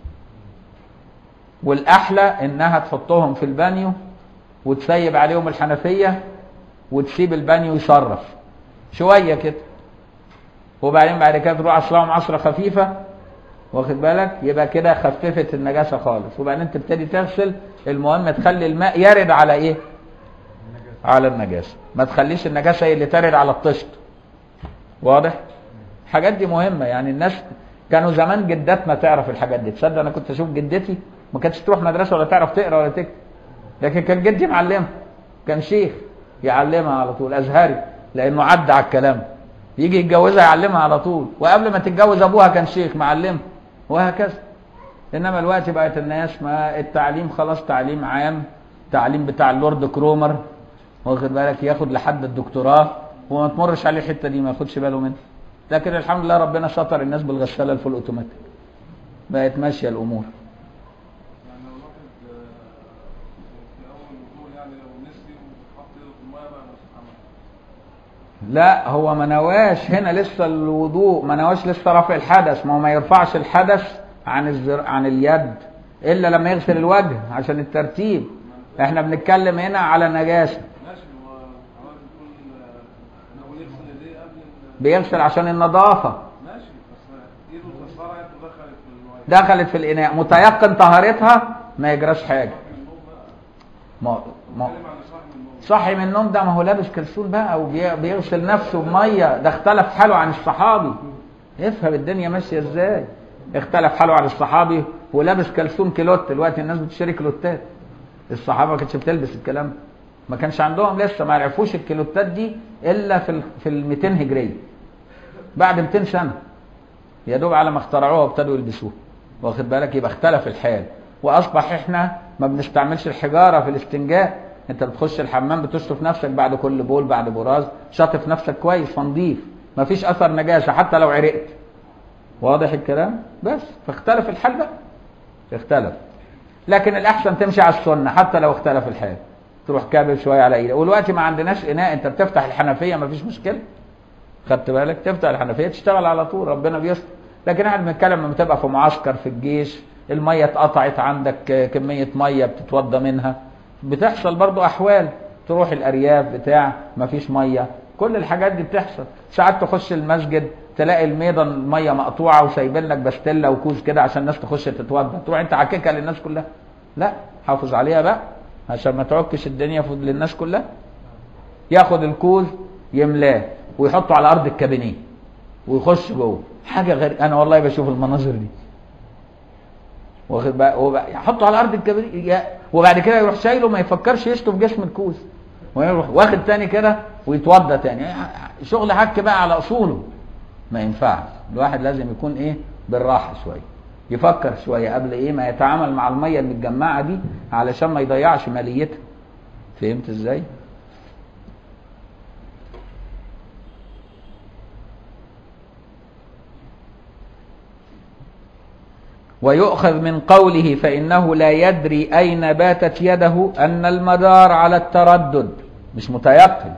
والاحلى انها تحطهم في البانيو وتسيب عليهم الحنفيه وتسيب البانيو يصرف شويه كده وبعدين بعد كده تروح عصرهم عصره خفيفه واخد بالك يبقى كده خففت النجاسه خالص وبعدين تبتدي تغسل المهم تخلي الماء يرد على ايه على النجاسه ما تخليش النجاسه هي اللي ترد على الطشت واضح الحاجات دي مهمه يعني الناس كانوا زمان جداتنا تعرف الحاجات دي تصدق انا كنت اشوف جدتي ما كانتش تروح مدرسه ولا تعرف تقرا ولا تكتب لكن كان جدي معلمها كان شيخ يعلمها على طول ازهري لانه عدى على الكلام يجي يتجوزها يعلمها على طول وقبل ما تتجوز ابوها كان شيخ معلمها وهكذا انما الوقت بقت الناس ما التعليم خلاص تعليم عام تعليم بتاع اللورد كرومر واخد بالك ياخد لحد الدكتوراه وما تمرش عليه الحته دي ما ياخدش باله منها لكن الحمد لله ربنا شطر الناس بالغساله الفول اوتوماتيك بقت ماشيه الامور يعني لو الواحد آه، في اول الوضوء يعني لو نسي وحط ايده في الميه بقى مش عمل لا هو ما نواش هنا لسه الوضوء ما نواش لسه رفع الحدث ما هو ما يرفعش الحدث عن الزر... عن اليد الا لما يغسل الوجه عشان الترتيب احنا بنتكلم هنا على نجاسه ماشي هو حضرتك بتقول آه، ان هو يغسل ايديه قبل ال- بيغسل عشان النظافه ماشي بس ايده اتكسرت ودخلت في الميه دخلت في الاناء متيقن طهارتها ما يجراش حاجه ما ما بتكلم عن صاحب النوم صحي من النوم ده ما هو لابس كلسون بقى وبيغسل نفسه بميه ده اختلف حاله عن الصحابي افهم الدنيا ماشيه ازاي اختلف حاله عن الصحابي ولابس كلسون كيلوت دلوقتي الناس بتشتري كيلوتات الصحابه ما كانتش بتلبس الكلام ده ما كانش عندهم لسه ما عرفوش الكيلوتات دي الا في ال في ال 200 هجريه بعد 200 سنه يا دوب على ما اخترعوها وابتدوا يلبسوها واخد بالك يبقى اختلف الحال واصبح احنا ما بنستعملش الحجاره في الاستنجاء انت بتخش الحمام بتشطف نفسك بعد كل بول بعد براز شاطف نفسك كويس فنضيف ما فيش اثر نجاسه حتى لو عرقت واضح الكلام بس فاختلف الحال بقى اختلف لكن الاحسن تمشي على السنه حتى لو اختلف الحال تروح كابل شويه على ايدك ودلوقتي ما عندناش اناء انت بتفتح الحنفيه ما فيش مشكله خدت بالك تفتح الحنفيه تشتغل على طول ربنا بيستر لكن احنا بنتكلم لما تبقى في معسكر في الجيش الميه اتقطعت عندك كميه ميه بتتوضى منها بتحصل برضو احوال تروح الارياف بتاع ما فيش ميه كل الحاجات دي بتحصل ساعات تخش المسجد تلاقي الميضه الميه مقطوعه وسايبين لك بستله وكوز كده عشان الناس تخش تتوضى تروح انت عككها للناس كلها لا حافظ عليها بقى عشان ما تعكش الدنيا في- للناس كلها ياخد الكوز يملاه ويحطه على ارض الكابينيه ويخش جوه حاجه غير انا والله بشوف المناظر دي واخد بقى وبقى- يحطه على ارض الكابينيه يا- وبعد كده يروح شايله ما يفكرش يشطف جسم الكوز ويروح واخد تاني كده ويتوضى تاني شغل حك بقى على اصوله ما ينفعش الواحد لازم يكون ايه بالراحه شويه يفكر شويه قبل ايه ما يتعامل مع الميه المتجمعه دي علشان ما يضيعش ماليتها فهمت ازاي ويؤخذ من قوله فإنه لا يدري أين باتت يده أن المدار على التردد مش متيقن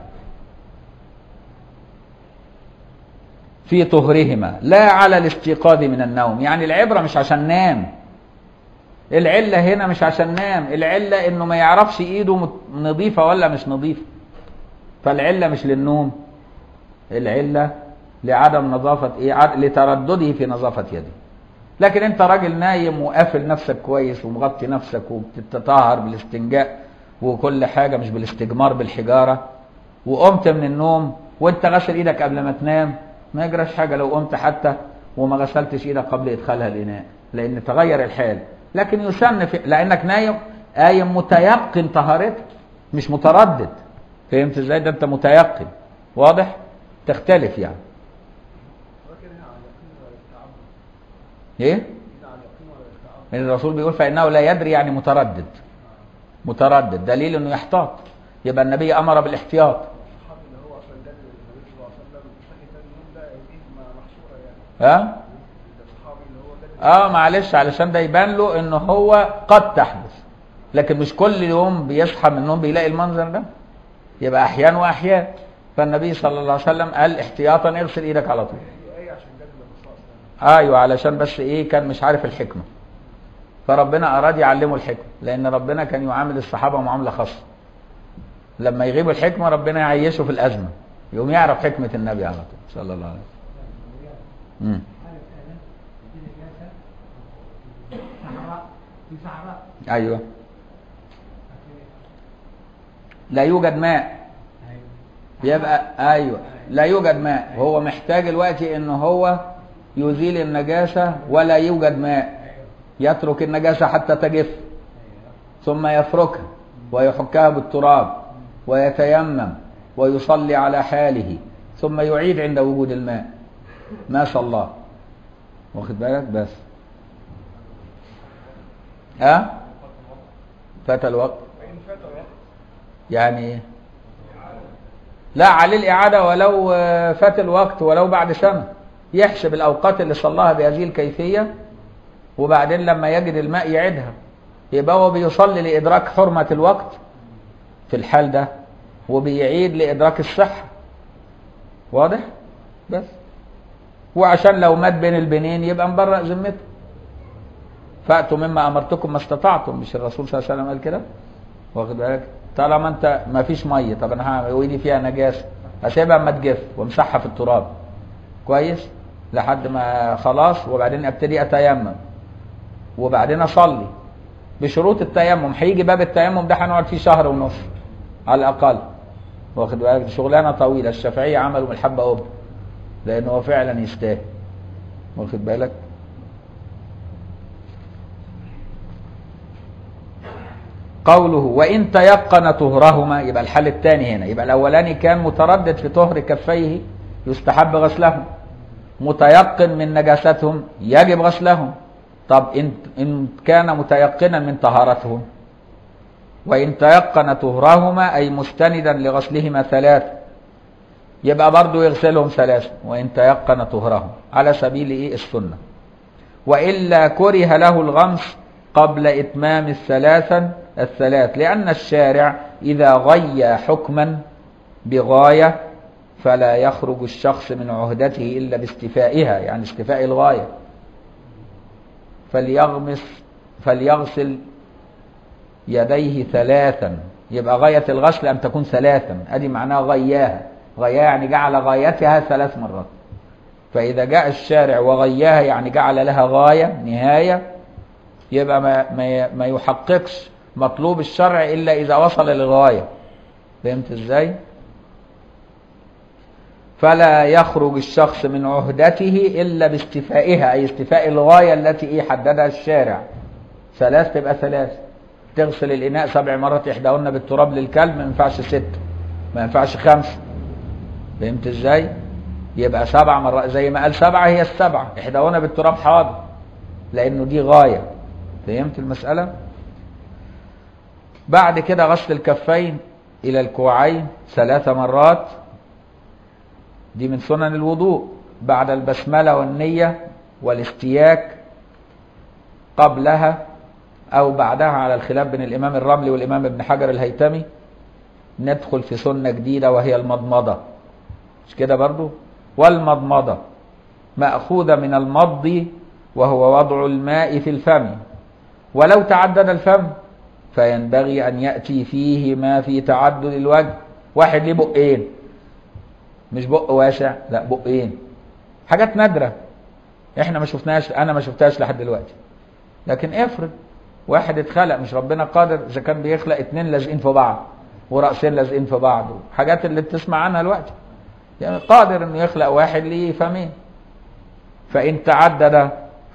في طهرهما لا على الاستيقاظ من النوم يعني العبرة مش عشان نام العلة هنا مش عشان نام العلة انه ما يعرفش ايده مت- نظيفة ولا مش نظيفة فالعلة مش للنوم العلة لعدم نظافة ايه عد- لتردده في نظافة يده لكن انت راجل نايم وقافل نفسك كويس ومغطي نفسك وبتتطهر بالاستنجاء وكل حاجة مش بالاستجمار بالحجارة وقمت من النوم وانت غسل ايدك قبل ما تنام ما يجراش حاجة لو قمت حتى وما غسلتش ايدك قبل ادخالها الاناء لان تغير الحال لكن يسن في لانك نايم قايم متيقن طهارتك مش متردد فهمت ازاي ده انت متيقن واضح تختلف يعني ايه من الرسول بيقول فانه لا يدري يعني متردد متردد دليل انه يحتاط يبقى النبي امر بالاحتياط الصحابي اللي هو اصلا جاب النبي صلى الله عليه وسلم صحي تاني يوم ده ايديه ما- محشوره يعني ها ده الصحابي اللي هو جاب اه معلش علشان ده يبان له ان هو قد تحدث لكن مش كل يوم بيصحى من النوم بيلاقي المنظر ده يبقى احيان واحيان فالنبي صلى الله عليه وسلم قال احتياطا اغسل ايدك على طول هي ايه عشان جاب النبي صلى الله عليه وسلم ايوه علشان بس ايه كان مش عارف الحكمه فربنا اراد يعلمه الحكمه لان ربنا كان يعامل الصحابه معامله خاصه لما يغيب الحكمه ربنا يعيشه في الازمه يقوم يعرف حكمه النبي على طول صلى الله عليه وسلم مم. في صحراء ايوه لا يوجد ماء يبقى ايوه لا يوجد ماء وهو محتاج الوقت ان هو يزيل النجاسه ولا يوجد ماء يترك النجاسه حتى تجف ثم يفركها ويحكها بالتراب ويتيمم ويصلي على حاله ثم يعيد عند وجود الماء ما شاء الله واخد بالك بس ها فات الوقت فإن فات الوقت يعني ايه لا عليه الإعادة ولو آه، فات الوقت ولو بعد سنة يحسب الأوقات اللي صلاها بهذه الكيفية وبعدين لما يجد الماء يعيدها يبقى هو بيصلي لإدراك حرمة الوقت في الحال ده وبيعيد لإدراك الصحة واضح؟ بس وعشان لو مات بين البنين يبقى مبرأ ذمته فاتوا مما امرتكم ما استطعتم مش الرسول صلى الله عليه وسلم قال كده واخد بالك طالما انت ما فيش ميه طب انا هعمل وايدي فيها نجاسه اسيبها اما تجف وامسحها في التراب كويس لحد ما خلاص وبعدين ابتدي اتيمم وبعدين اصلي بشروط التيمم هيجي باب التيمم ده هنقعد فيه شهر ونص على الاقل واخد بالك دي شغلانه طويله الشافعيه عملوا من الحبه قبه لان هو فعلا يستاهل واخد بالك قوله وإن تيقن طهرهما يبقى الحل الثاني هنا يبقى الأولاني كان متردد في طهر كفيه يستحب غسلهم متيقن من نجاستهم يجب غسلهم طب إن, إن كان متيقنا من طهارتهم وإن تيقن طهرهما أي مستندا لغسلهما ثلاثة يبقى برضه يغسلهم ثلاثة وإن تيقن طهرهم على سبيل إيه السنة وإلا كره له الغمس قبل إتمام الثلاثا الثلاث لأن الشارع إذا غي حكما بغاية فلا يخرج الشخص من عهدته إلا باستفائها يعني استفاء الغاية فليغمس فليغسل يديه ثلاثا يبقى غاية الغسل أن تكون ثلاثا أدي معناها غياها غياها يعني جعل غايتها ثلاث مرات فإذا جاء الشارع وغياها يعني جعل لها غاية نهاية يبقى ما, ما, ما يحققش مطلوب الشرع إلا إذا وصل للغاية فهمت إزاي؟ فلا يخرج الشخص من عهدته إلا باستفائها أي استفاء الغاية التي إيه حددها الشارع ثلاث تبقى ثلاث تغسل الإناء سبع مرات إحداهن بالتراب للكلب ما ينفعش ست ما ينفعش خمس فهمت إزاي؟ يبقى سبع مرات زي ما قال سبعة هي السبعة إحداهن بالتراب حاضر لأنه دي غاية فهمت المسألة؟ بعد كده غسل الكفين إلى الكوعين ثلاث مرات دي من سنن الوضوء بعد البسملة والنية والاستياك قبلها أو بعدها على الخلاف بين الإمام الرملي والإمام ابن حجر الهيتمي ندخل في سنة جديدة وهي المضمضة مش كده برضو والمضمضة مأخوذة من المض وهو وضع الماء في الفم ولو تعدد الفم فينبغي أن يأتي فيه ما في تعدد الوجه واحد ليه بقين مش بق واسع لا بقين حاجات نادرة احنا ما شفناش انا ما شفتهاش لحد دلوقتي لكن افرض واحد اتخلق مش ربنا قادر اذا كان بيخلق اتنين لازقين في بعض ورأسين لازقين في بعض حاجات اللي بتسمع عنها دلوقتي يعني قادر انه يخلق واحد ليه فمين فان تعدد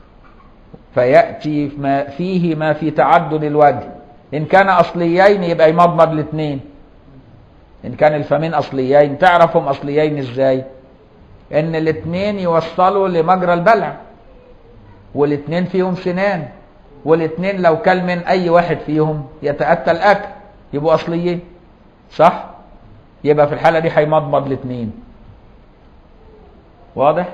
فيأتي ما فيه ما في تعدد الوجه ان كان اصليين يبقى يمضمض الاثنين ان كان الفمين اصليين تعرفهم اصليين ازاي ان الاثنين يوصلوا لمجرى البلع والاثنين فيهم سنان والاثنين لو كل من اي واحد فيهم يتاتى الاكل يبقوا اصليين صح يبقى في الحاله دي هيمضمض الاثنين واضح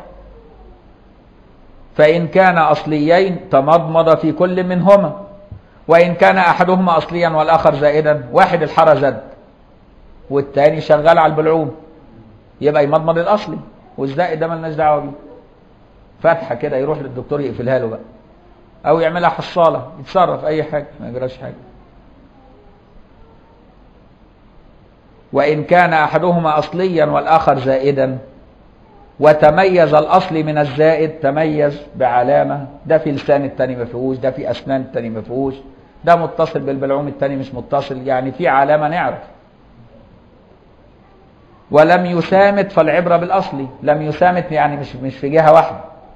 فان كان اصليين تمضمض في كل منهما وان كان احدهما اصليا والاخر زائدا واحد الحرى زاد والتاني شغال على البلعوم يبقى يمضمض الاصلي والزائد ده مالناش دعوه بيه فتحه كده يروح للدكتور يقفلها له بقى او يعملها حصاله يتصرف اي حاجه ما يجراش حاجه وان كان احدهما اصليا والاخر زائدا وتميز الاصلي من الزائد تميز بعلامه ده في لسان التاني ما فيهوش ده في اسنان التاني ما فيهوش ده متصل بالبلعوم التاني مش متصل يعني في علامه نعرف ولم يسامت فالعبرة بالأصلي لم يسامت يعني مش مش في جهة واحدة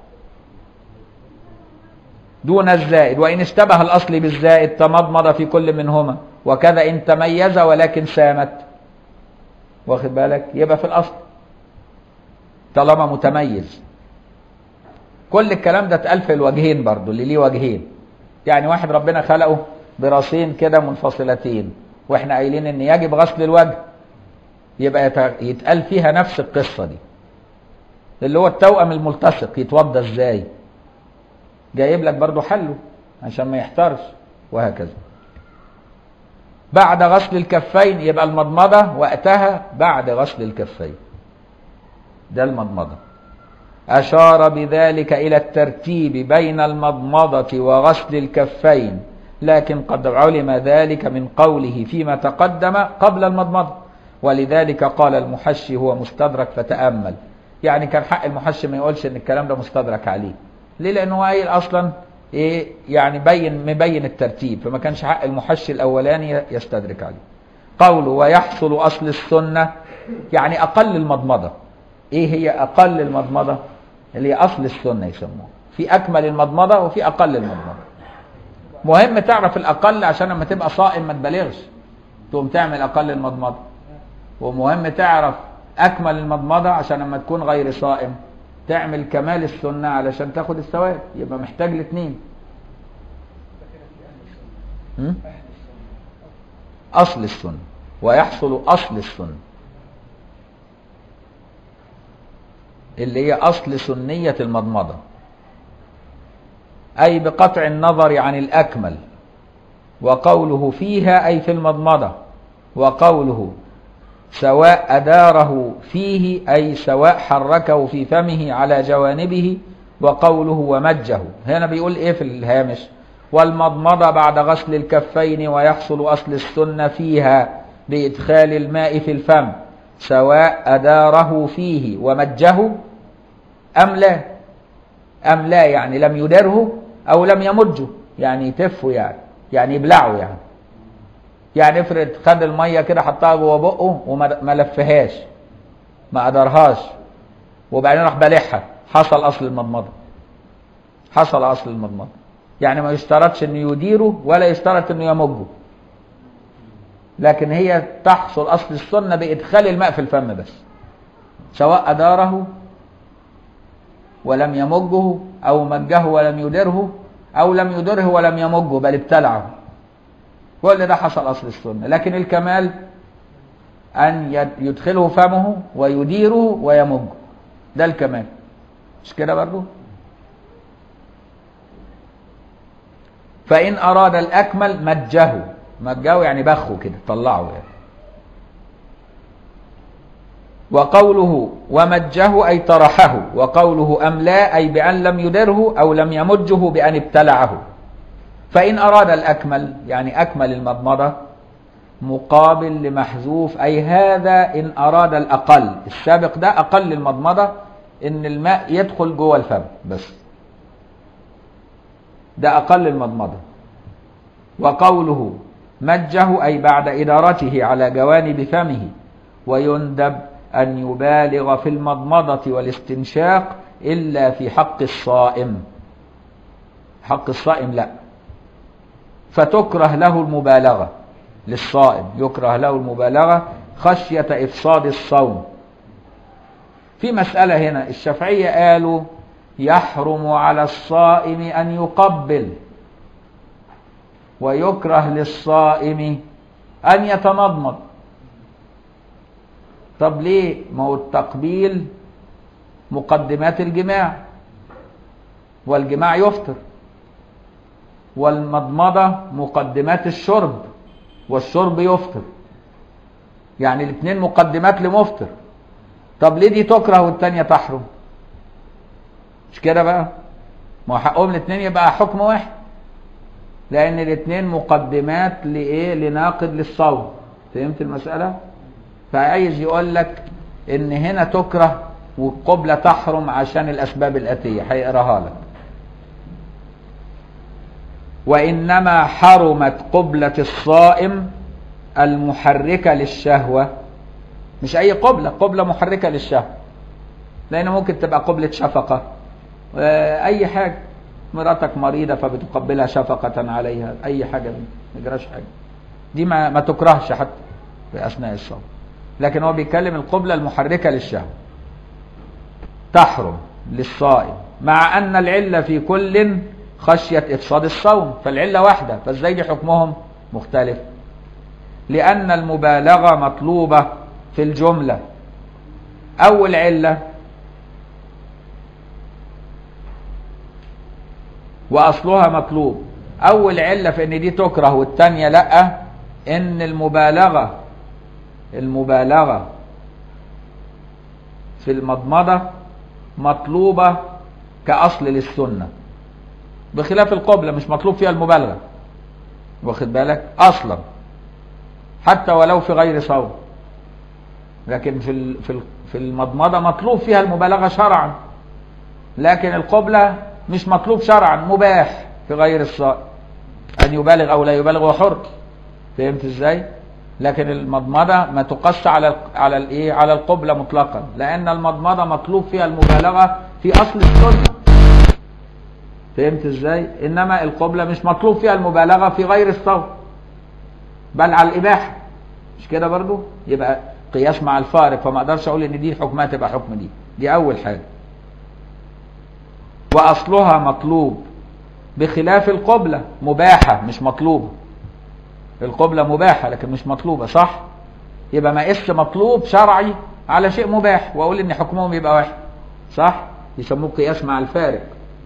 دون الزائد وإن اشتبه الأصل بالزائد تمضمض في كل منهما وكذا إن تميز ولكن سامت واخد بالك يبقى في الأصل طالما متميز كل الكلام ده اتقال في الوجهين برضو اللي ليه وجهين يعني واحد ربنا خلقه براسين كده منفصلتين واحنا قايلين ان يجب غسل الوجه يبقى يتقال فيها نفس القصة دي اللي هو التوأم الملتصق يتوضى ازاي جايب لك برضو حله عشان ما يحترش وهكذا بعد غسل الكفين يبقى المضمضة وقتها بعد غسل الكفين ده المضمضة أشار بذلك إلى الترتيب بين المضمضة وغسل الكفين لكن قد علم ذلك من قوله فيما تقدم قبل المضمضة ولذلك قال المحشي هو مستدرك فتأمل يعني كان حق المحشي ما يقولش ان الكلام ده مستدرك عليه ليه لانه هو قايل اصلا ايه يعني بين مبين الترتيب فما كانش حق المحشي الاولاني يستدرك عليه قوله ويحصل اصل السنه يعني اقل المضمضه ايه هي اقل المضمضه اللي هي اصل السنه يسموها في اكمل المضمضه وفي اقل المضمضه مهم تعرف الاقل عشان لما تبقى صائم ما تبالغش تقوم تعمل اقل المضمضه ومهم تعرف اكمل المضمضه عشان لما تكون غير صائم تعمل كمال السنه علشان تاخد الثواب يبقى محتاج الاثنين اصل السنه ويحصل اصل السنه اللي هي اصل سنيه المضمضه اي بقطع النظر عن الاكمل وقوله فيها اي في المضمضه وقوله سواء أداره فيه أي سواء حركه في فمه على جوانبه وقوله ومجه هنا بيقول إيه في الهامش والمضمضة بعد غسل الكفين ويحصل أصل السنة فيها بإدخال الماء في الفم سواء أداره فيه ومجه أم لا أم لا يعني لم يدره أو لم يمجه يعني يتفه يعني يعني يبلعه يعني يعني افرض خد الميه كده حطها جوه بقه وما لفهاش ما قدرهاش وبعدين راح بالعها حصل اصل المضمضه حصل اصل المضمضه يعني ما يشترطش انه يديره ولا يشترط انه يمجه لكن هي تحصل اصل السنه بادخال الماء في الفم بس سواء اداره ولم يمجه او مجه ولم يدره او لم يدره ولم يمجه بل ابتلعه كل ده حصل اصل السنه لكن الكمال ان يدخله فمه ويديره ويمجه ده الكمال مش كده برضه فان اراد الاكمل مجه مجه يعني بخه كده طلعه يعني وقوله ومجه أي طرحه وقوله أملا أي بأن لم يدره أو لم يمجه بأن ابتلعه فإن أراد الأكمل يعني أكمل المضمضة مقابل لمحذوف أي هذا إن أراد الأقل السابق ده أقل المضمضة إن الماء يدخل جوه الفم بس ده أقل المضمضة وقوله مجه أي بعد إدارته على جوانب فمه ويندب أن يبالغ في المضمضة والاستنشاق إلا في حق الصائم حق الصائم لا فتكره له المبالغة للصائم يكره له المبالغة خشية إفساد الصوم في مسألة هنا الشافعية قالوا يحرم على الصائم أن يقبل ويكره للصائم أن يتمضمض طب ليه ما هو التقبيل مقدمات الجماع والجماع يفطر والمضمضة مقدمات الشرب والشرب يفطر يعني الاثنين مقدمات لمفطر طب ليه دي تكره والتانية تحرم مش كده بقى ما حقهم الاثنين يبقى حكم واحد لان الاثنين مقدمات لايه لناقض للصوم فهمت المسألة فعايز يقول لك ان هنا تكره والقبلة تحرم عشان الاسباب الاتية هيقراها لك وإنما حرمت قبلة الصائم المحركة للشهوة مش أي قبلة قبلة محركة للشهوة لأن ممكن تبقى قبلة شفقة أي حاجة مراتك مريضة فبتقبلها شفقة عليها أي حاجة ما يجراش حاجة دي ما, ما تكرهش حتى في أثناء الصوم لكن هو بيتكلم القبلة المحركة للشهوة تحرم للصائم مع أن العلة في كل خشية إفساد الصوم فالعلة واحدة فازاي دي حكمهم مختلف لأن المبالغة مطلوبة في الجملة أول علة وأصلها مطلوب أول علة في إن دي تكره والتانية لأ إن المبالغة المبالغة في المضمضة مطلوبة كأصل للسنة بخلاف القبلة مش مطلوب فيها المبالغة واخد بالك أصلا حتى ولو في غير صوم لكن في ال- في ال- في المضمضة مطلوب فيها المبالغة شرعا لكن القبلة مش مطلوب شرعا مباح في غير الصائم أن يبالغ أو لا يبالغ هو حر فهمت ازاي؟ لكن المضمضة ما تقص على ال- على الايه؟ على القبلة مطلقا لأن المضمضة مطلوب فيها المبالغة في أصل السنة فهمت ازاي؟ إنما القبلة مش مطلوب فيها المبالغة في غير الصوم بل على الإباحة مش كده برضو؟ يبقى قياس مع الفارق فما اقدرش اقول ان دي حكمها تبقى حكم دي دي اول حاجه واصلها مطلوب بخلاف القبلة مباحة مش مطلوبة القبلة مباحة لكن مش مطلوبة صح يبقى ما قس مطلوب شرعي على شيء مباح واقول ان حكمهم يبقى واحد صح يسموه قياس مع الفارق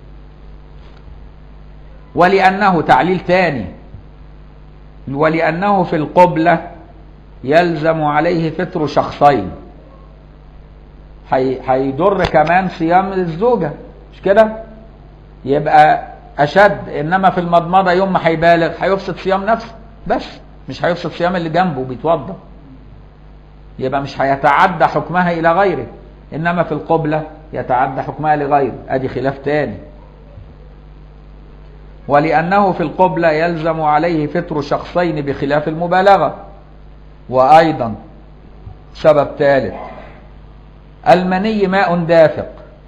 ولأنه تعليل تاني ولأنه في القبلة يلزم عليه فطر شخصين هي- هيضر كمان صيام الزوجة مش كده يبقى أشد إنما في المضمضة يوم ما هيبالغ هيفسد صيام نفسه بس مش هيفسد صيام اللي جنبه بيتوضى يبقى مش هيتعدى حكمها إلى غيره إنما في القبلة يتعدى حكمها لغيره أدي خلاف تاني ولأنه في القبلة يلزم عليه فطر شخصين بخلاف المبالغة وأيضا سبب ثالث المني ماء دافق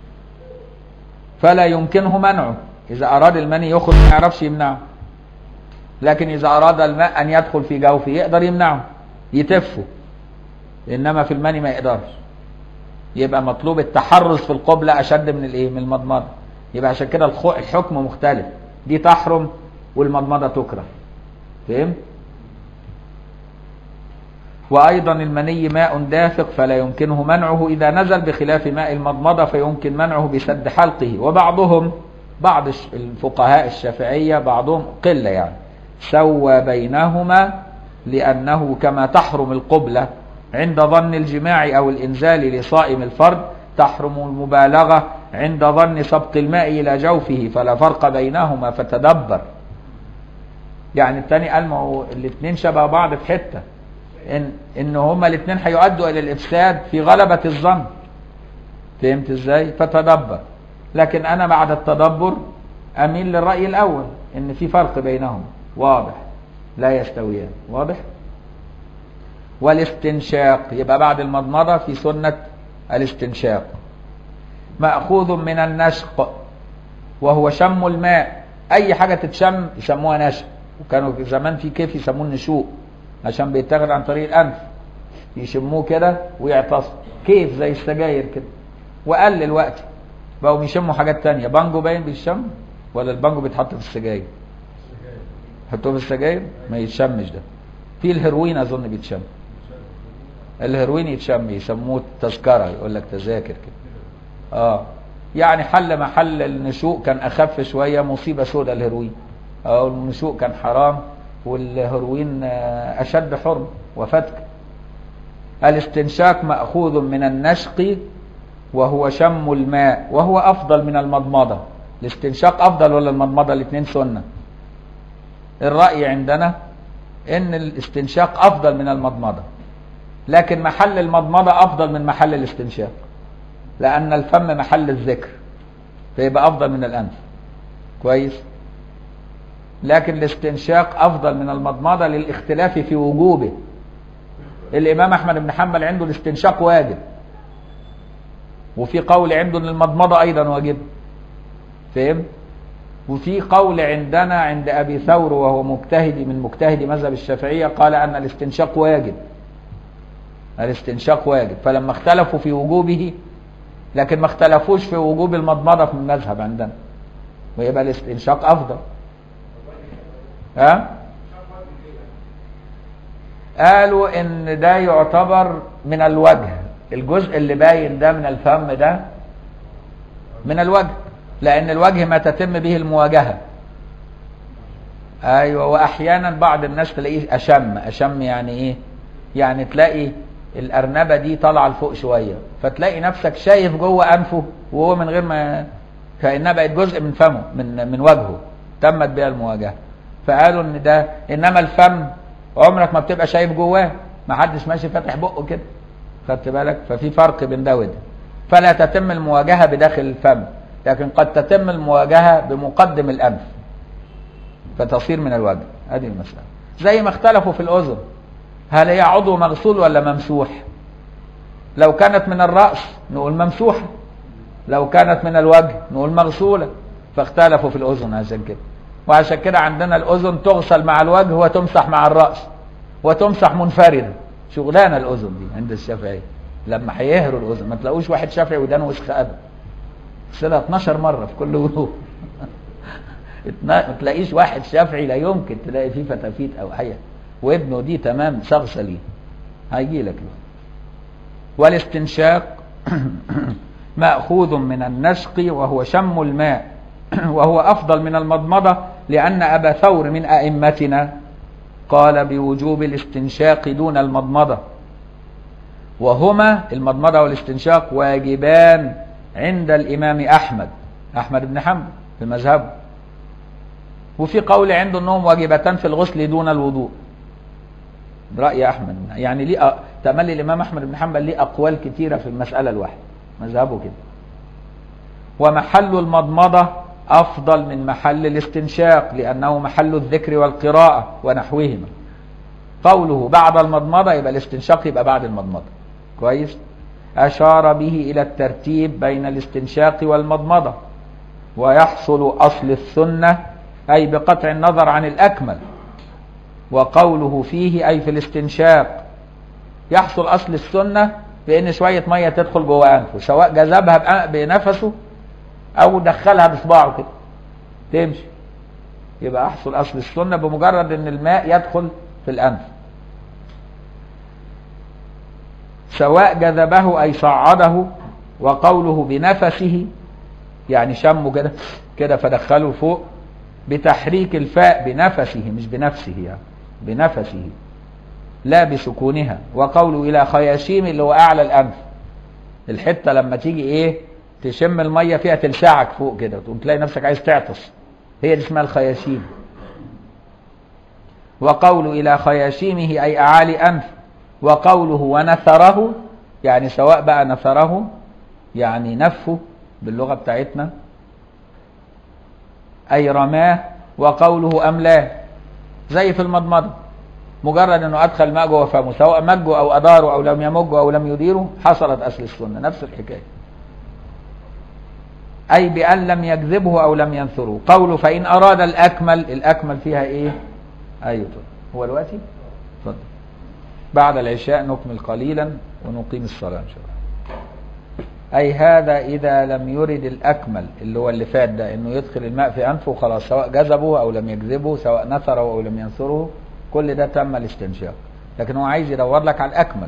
فلا يمكنه منعه إذا أراد المني يخرج ما يعرفش يمنعه لكن إذا أراد الماء أن يدخل في جوفه يقدر يمنعه يتفه إنما في المني ما يقدرش يبقى مطلوب التحرز في القبلة أشد من الإيه؟ من المضمضة يبقى عشان كده الخ- الحكم مختلف دي تحرم والمضمضة تكره فهمت؟ وأيضا المني ماء دافق فلا يمكنه منعه إذا نزل بخلاف ماء المضمضة فيمكن منعه بسد حلقه وبعضهم بعض الش- الفقهاء الشافعية بعضهم قلة يعني سوى بينهما لأنه كما تحرم القبلة عند ظن الجماع أو الإنزال لصائم الفرد تحرم المبالغة عند ظن سبق الماء إلى جوفه فلا فرق بينهما فتدبر يعني التاني قال ما هو الاثنين شبه بعض في حته ان ان هما الاثنين هيؤدوا الى الافساد في غلبة الظن فهمت ازاي فتدبر لكن انا بعد التدبر اميل للرأي الاول ان في فرق بينهم واضح لا يستويان واضح والاستنشاق يبقى بعد المضمضة في سنة الاستنشاق مأخوذ من النشق وهو شم الماء اي حاجة تتشم يسموها نشق وكانوا في زمان في كيف يسموه النشوء عشان بيتاخد عن طريق الانف يشموه كده ويعتصم كيف زي السجاير كده وقل الوقت بقوا يشموا حاجات تانية بانجو باين بيشم ولا البانجو بيتحط في السجاير حطوه في السجاير ما يتشمش ده في الهيروين اظن بيتشم الهيروين يتشم يسموه تذكره يقول لك تذاكر كده اه يعني حل محل النشوء كان اخف شويه مصيبه سوداء الهيروين اه النشوء كان حرام والهيروين آه، اشد حرم وفتك الاستنشاق ماخوذ من النشق وهو شم الماء وهو افضل من المضمضه الاستنشاق افضل ولا المضمضه الاثنين سنه الراي عندنا ان الاستنشاق افضل من المضمضه لكن محل المضمضه افضل من محل الاستنشاق لان الفم محل الذكر فيبقى افضل من الانف كويس لكن الاستنشاق افضل من المضمضه للاختلاف في وجوبه الامام احمد بن حنبل عنده الاستنشاق واجب وفي قول عنده ان المضمضه ايضا واجب فهم وفي قول عندنا عند ابي ثور وهو مجتهد من مجتهد مذهب الشافعيه قال ان الاستنشاق واجب الاستنشاق واجب فلما اختلفوا في وجوبه لكن ما اختلفوش في وجوب المضمضه في المذهب عندنا ويبقى الاستنشاق افضل ها قالوا ان ده يعتبر من الوجه الجزء اللي باين ده من الفم ده من الوجه لان الوجه ما تتم به المواجهه ايوه واحيانا بعض الناس تلاقيه اشم اشم يعني ايه يعني تلاقي الارنبه دي طالعه لفوق شويه فتلاقي نفسك شايف جوه انفه وهو من غير ما كانها بقت جزء من فمه من من وجهه تمت بها المواجهه فقالوا ان ده انما الفم عمرك ما بتبقى شايف جواه ما حدش ماشي فاتح بقه كده خدت بالك ففي فرق بين ده وده فلا تتم المواجهه بداخل الفم لكن قد تتم المواجهه بمقدم الانف فتصير من الوجه هذه المساله زي ما اختلفوا في الاذن هل هي عضو مغسول ولا ممسوح لو كانت من الراس نقول ممسوحه لو كانت من الوجه نقول مغسوله فاختلفوا في الاذن عشان كده وعشان كده عندنا الاذن تغسل مع الوجه وتمسح مع الراس وتمسح منفردا شغلانه الاذن دي عند الشافعيه لما هيهروا الاذن ما تلاقوش واحد شافعي ودانه وسخ ابدا غسلها 12 مره في كل وضوء ما تلاقيش واحد شافعي لا يمكن تلاقي فيه فتافيت او حاجه وابنه دي تمام شخصه ليه هيجي لك له والاستنشاق مأخوذ من النشق وهو شم الماء وهو أفضل من المضمضة لأن أبا ثور من أئمتنا قال بوجوب الاستنشاق دون المضمضة وهما المضمضة والاستنشاق واجبان عند الإمام أحمد أحمد بن حنبل في مذهبه وفي قول عنده أنهم واجبتان في الغسل دون الوضوء رأي أحمد يعني ليه أ... تملي الإمام أحمد بن حنبل ليه أقوال كثيرة في المسألة الواحدة مذهبه كده ومحل المضمضة أفضل من محل الاستنشاق لأنه محل الذكر والقراءة ونحوهما قوله بعد المضمضة يبقى الاستنشاق يبقى بعد المضمضة كويس أشار به إلى الترتيب بين الاستنشاق والمضمضة ويحصل أصل السنة أي بقطع النظر عن الأكمل وقوله فيه أي في الاستنشاق يحصل أصل السنة بأن شوية مية تدخل جوه أنفه سواء جذبها بنفسه أو دخلها بصباعه كده تمشي يبقى أحصل أصل السنة بمجرد أن الماء يدخل في الأنف سواء جذبه أي صعده وقوله بنفسه يعني شمه كده كده فدخله فوق بتحريك الفاء بنفسه مش بنفسه يعني بنفسه لا بسكونها وقوله إلى خياشيم اللي هو أعلى الأنف الحتة لما تيجي إيه تشم المية فيها تلسعك فوق كده تقوم تلاقي نفسك عايز تعطس هي دي اسمها الخياشيم وقوله إلى خياشيمه أي أعالي أنف وقوله ونثره يعني سواء بقى نثره يعني نفه باللغة بتاعتنا أي رماه وقوله أملاه زي في المضمضة مجرد أنه أدخل ماء جوه فمه سواء مجه أو أداره أو لم يمجه أو لم يديره حصلت أصل السنة نفس الحكاية أي بأن لم يجذبه أو لم ينثره قوله فإن أراد الأكمل الأكمل فيها إيه أيوة هو دلوقتي اتفضل بعد العشاء نكمل قليلا ونقيم الصلاة إن شاء الله أي هذا إذا لم يرد الأكمل اللي هو اللي فات ده إنه يدخل الماء في أنفه خلاص سواء جذبه أو لم يجذبه سواء نثره أو لم ينثره كل ده تم الاستنشاق لكن هو عايز يدور لك على الأكمل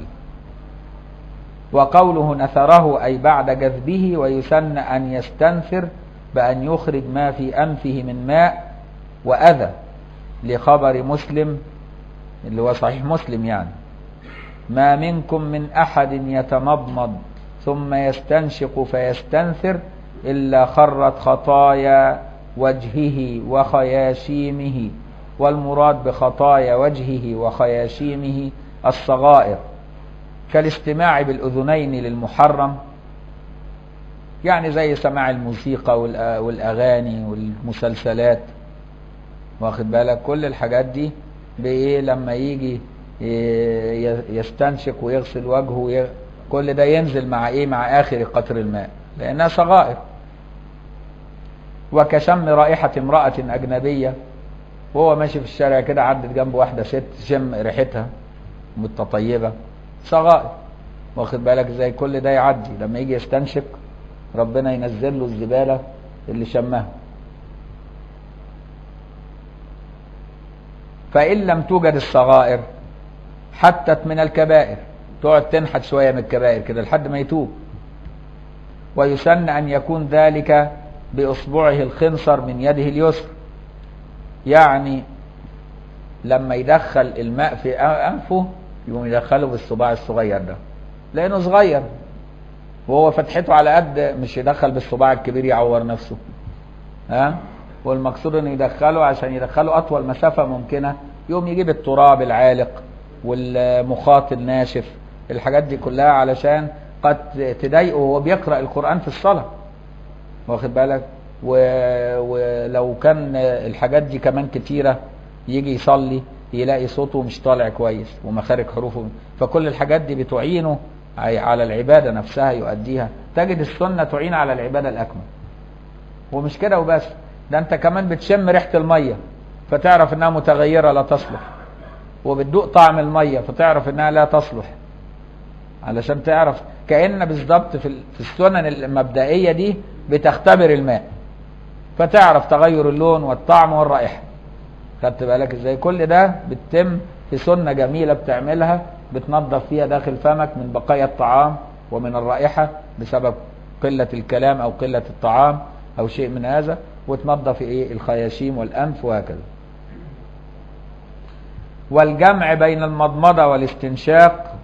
وقوله نثره أي بعد جذبه ويسن أن يستنثر بأن يخرج ما في أنفه من ماء وأذى لخبر مسلم اللي هو صحيح مسلم يعني ما منكم من أحد يتمضمض ثم يستنشق فيستنثر إلا خرت خطايا وجهه وخياشيمه والمراد بخطايا وجهه وخياشيمه الصغائر كالاستماع بالأذنين للمحرم يعني زي سماع الموسيقى والأغاني والمسلسلات واخد بالك كل الحاجات دي بإيه لما يجي يستنشق ويغسل وجهه كل ده ينزل مع إيه مع آخر قطر الماء لأنها صغائر وكشم رائحة امرأة أجنبية وهو ماشي في الشارع كده عدت جنبه واحدة ست شم ريحتها متطيبة صغائر واخد بالك ازاي كل ده يعدي لما يجي يستنشق ربنا ينزل له الزبالة اللي شمها فإن لم توجد الصغائر حتت من الكبائر تقعد تنحت شوية من الكبائر كده لحد ما يتوب ويسن أن يكون ذلك بإصبعه الخنصر من يده اليسر يعني لما يدخل الماء في أنفه يقوم يدخله بالصباع الصغير ده لانه صغير وهو فتحته على قد مش يدخل بالصباع الكبير يعور نفسه ها والمقصود انه يدخله عشان يدخله اطول مسافه ممكنه يقوم يجيب التراب العالق والمخاط الناشف الحاجات دي كلها علشان قد تضايقه وهو بيقرا القران في الصلاه واخد بالك و... ولو كان الحاجات دي كمان كتيره يجي يصلي يلاقي صوته مش طالع كويس ومخارج حروفه فكل الحاجات دي بتعينه ع- على العباده نفسها يؤديها تجد السنه تعين على العباده الاكمل ومش كده وبس ده انت كمان بتشم ريحه الميه فتعرف انها متغيره لا تصلح وبتدوق طعم الميه فتعرف انها لا تصلح علشان تعرف كأن بالظبط في ال- في السنن المبدئيه دي بتختبر الماء فتعرف تغير اللون والطعم والرائحه خدت بالك ازاي كل ده بتتم في سنه جميله بتعملها بتنظف فيها داخل فمك من بقايا الطعام ومن الرائحه بسبب قله الكلام او قله الطعام او شيء من هذا وتنظف ايه الخياشيم والانف وهكذا والجمع بين المضمضه والاستنشاق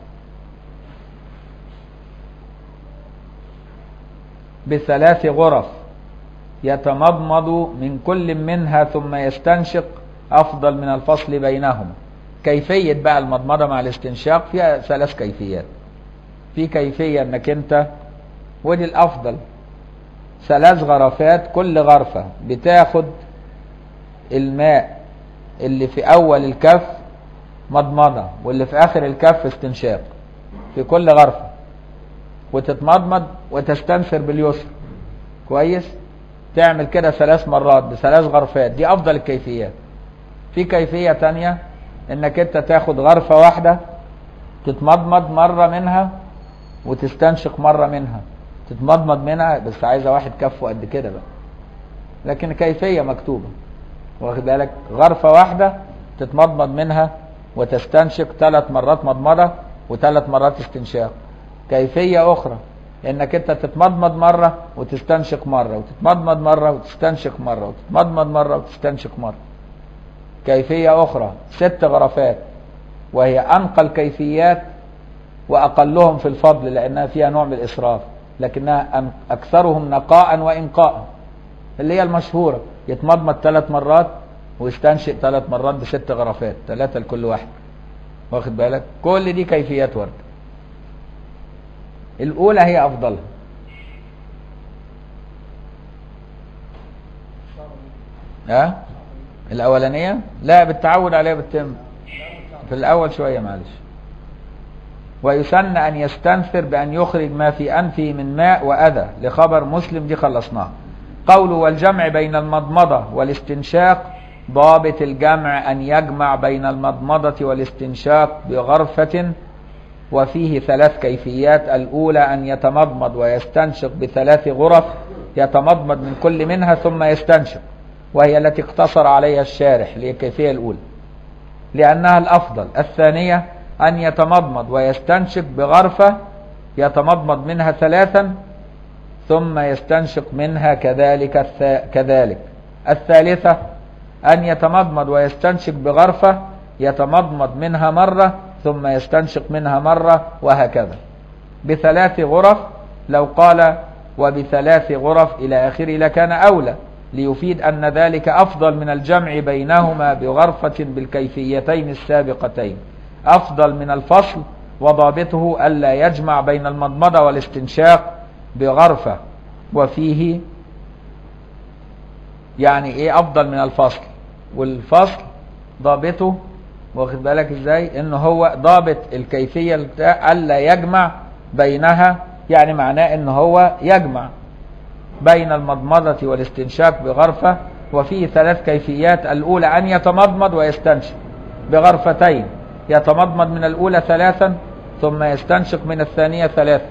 بثلاث غرف يتمضمض من كل منها ثم يستنشق أفضل من الفصل بينهما كيفية بقى المضمضة مع الاستنشاق فيها ثلاث كيفيات في كيفية انك انت ودي الافضل ثلاث غرفات كل غرفة بتاخد الماء اللي في اول الكف مضمضة واللي في اخر الكف استنشاق في كل غرفة وتتمضمض وتستنثر باليسر كويس تعمل كده ثلاث مرات بثلاث غرفات دي افضل الكيفيات في كيفية تانية انك انت تاخد غرفة واحدة تتمضمض مرة منها وتستنشق مرة منها تتمضمض منها بس عايزة واحد كفه قد كده بقى لكن كيفية مكتوبة واخد بالك غرفة واحدة تتمضمض منها وتستنشق ثلاث مرات مضمضة وثلاث مرات استنشاق كيفية أخرى إنك أنت تتمضمض مرة وتستنشق مرة وتتمضمض مرة وتستنشق مرة وتتمضمض مرة وتستنشق مرة كيفية أخرى ست غرفات وهي أنقى الكيفيات وأقلهم في الفضل لأنها فيها نوع من الإسراف لكنها أن- أكثرهم نقاء وإنقاء اللي هي المشهورة يتمضمض ثلاث مرات ويستنشق ثلاث مرات بست غرفات ثلاثة لكل واحد واخد بالك كل دي كيفيات ورد الأولى هي أفضلها ها الأولانية لا بالتعود عليها بالتم في الأول شوية معلش ويسن أن يستنثر بأن يخرج ما في أنفه من ماء وأذى لخبر مسلم دي خلصناها قوله والجمع بين المضمضة والاستنشاق ضابط الجمع أن يجمع بين المضمضة والاستنشاق بغرفة وفيه ثلاث كيفيات الأولى أن يتمضمض ويستنشق بثلاث غرف يتمضمض من كل منها ثم يستنشق وهي التي اقتصر عليها الشارح للكيفية الأولى لأنها الأفضل الثانية أن يتمضمض ويستنشق بغرفة يتمضمض منها ثلاثا ثم يستنشق منها كذلك الث... كذلك الثالثة أن يتمضمض ويستنشق بغرفة يتمضمض منها مرة ثم يستنشق منها مرة وهكذا بثلاث غرف لو قال وبثلاث غرف إلى آخره لكان أولى ليفيد أن ذلك أفضل من الجمع بينهما بغرفة بالكيفيتين السابقتين أفضل من الفصل وضابطه ألا يجمع بين المضمضة والاستنشاق بغرفة وفيه يعني ايه افضل من الفصل والفصل ضابطه واخد بالك ازاي ان هو ضابط الكيفية بتاع الا يجمع بينها يعني معناه ان هو يجمع بين المضمضة والاستنشاق بغرفة وفيه ثلاث كيفيات الأولى أن يتمضمض ويستنشق بغرفتين يتمضمض من الأولى ثلاثا ثم يستنشق من الثانية ثلاثا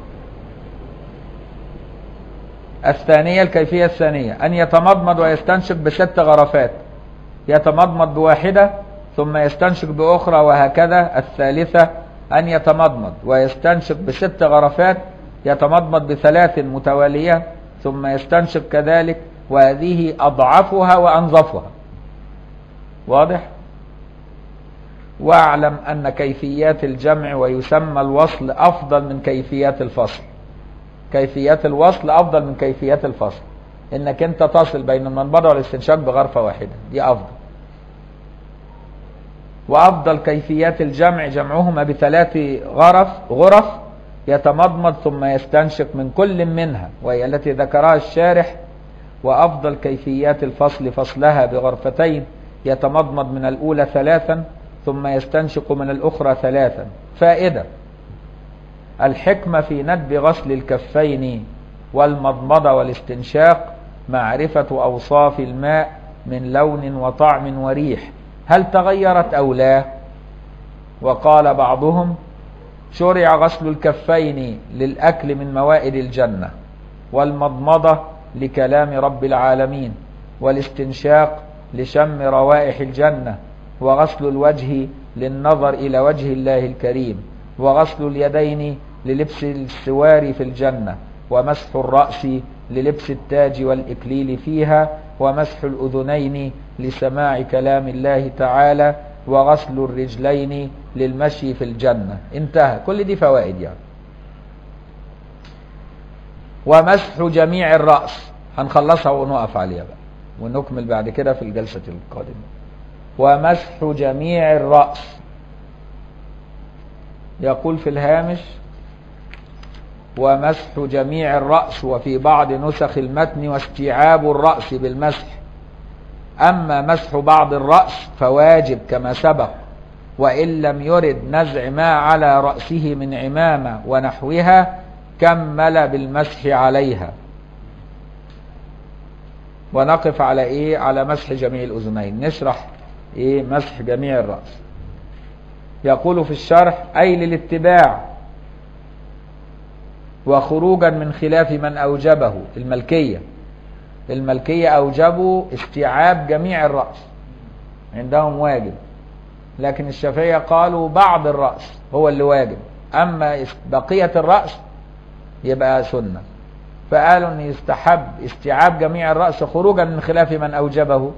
الثانية الكيفية الثانية أن يتمضمض ويستنشق بست غرفات يتمضمض بواحدة ثم يستنشق بأخرى وهكذا الثالثة أن يتمضمض ويستنشق بست غرفات يتمضمض بثلاث متوالية ثم يستنشق كذلك وهذه أضعفها وأنظفها واضح واعلم أن كيفيات الجمع ويسمى الوصل أفضل من كيفيات الفصل كيفيات الوصل أفضل من كيفيات الفصل إنك أنت تصل بين المنبضة والاستنشاق بغرفة واحدة دي أفضل وأفضل كيفيات الجمع جمعهما بثلاث غرف غرف يتمضمض ثم يستنشق من كل منها وهي التي ذكرها الشارح وأفضل كيفيات الفصل فصلها بغرفتين يتمضمض من الأولى ثلاثا ثم يستنشق من الأخرى ثلاثا فائدة الحكمة في ندب غسل الكفين والمضمضة والاستنشاق معرفة أوصاف الماء من لون وطعم وريح هل تغيرت أو لا وقال بعضهم شرع غسل الكفين للأكل من موائد الجنة والمضمضة لكلام رب العالمين والاستنشاق لشم روائح الجنة وغسل الوجه للنظر إلى وجه الله الكريم وغسل اليدين للبس السوار في الجنة ومسح الرأس للبس التاج والإكليل فيها ومسح الأذنين لسماع كلام الله تعالى وغسل الرجلين للمشي في الجنة انتهى كل دي فوائد يعني ومسح جميع الرأس هنخلصها ونقف عليها بقى ونكمل بعد كده في الجلسة القادمة ومسح جميع الرأس يقول في الهامش ومسح جميع الرأس وفي بعض نسخ المتن واستيعاب الرأس بالمسح أما مسح بعض الرأس فواجب كما سبق وإن لم يرد نزع ما على رأسه من عمامة ونحوها كمل بالمسح عليها ونقف على ايه على مسح جميع الاذنين نشرح ايه مسح جميع الراس يقول في الشرح اي للاتباع وخروجا من خلاف من اوجبه الملكيه الملكيه اوجبوا استيعاب جميع الراس عندهم واجب لكن الشافعيه قالوا بعض الراس هو اللي واجب اما بقيه الراس يبقى سنه فقالوا ان يستحب استيعاب جميع الرأس خروجا من خلاف من أوجبه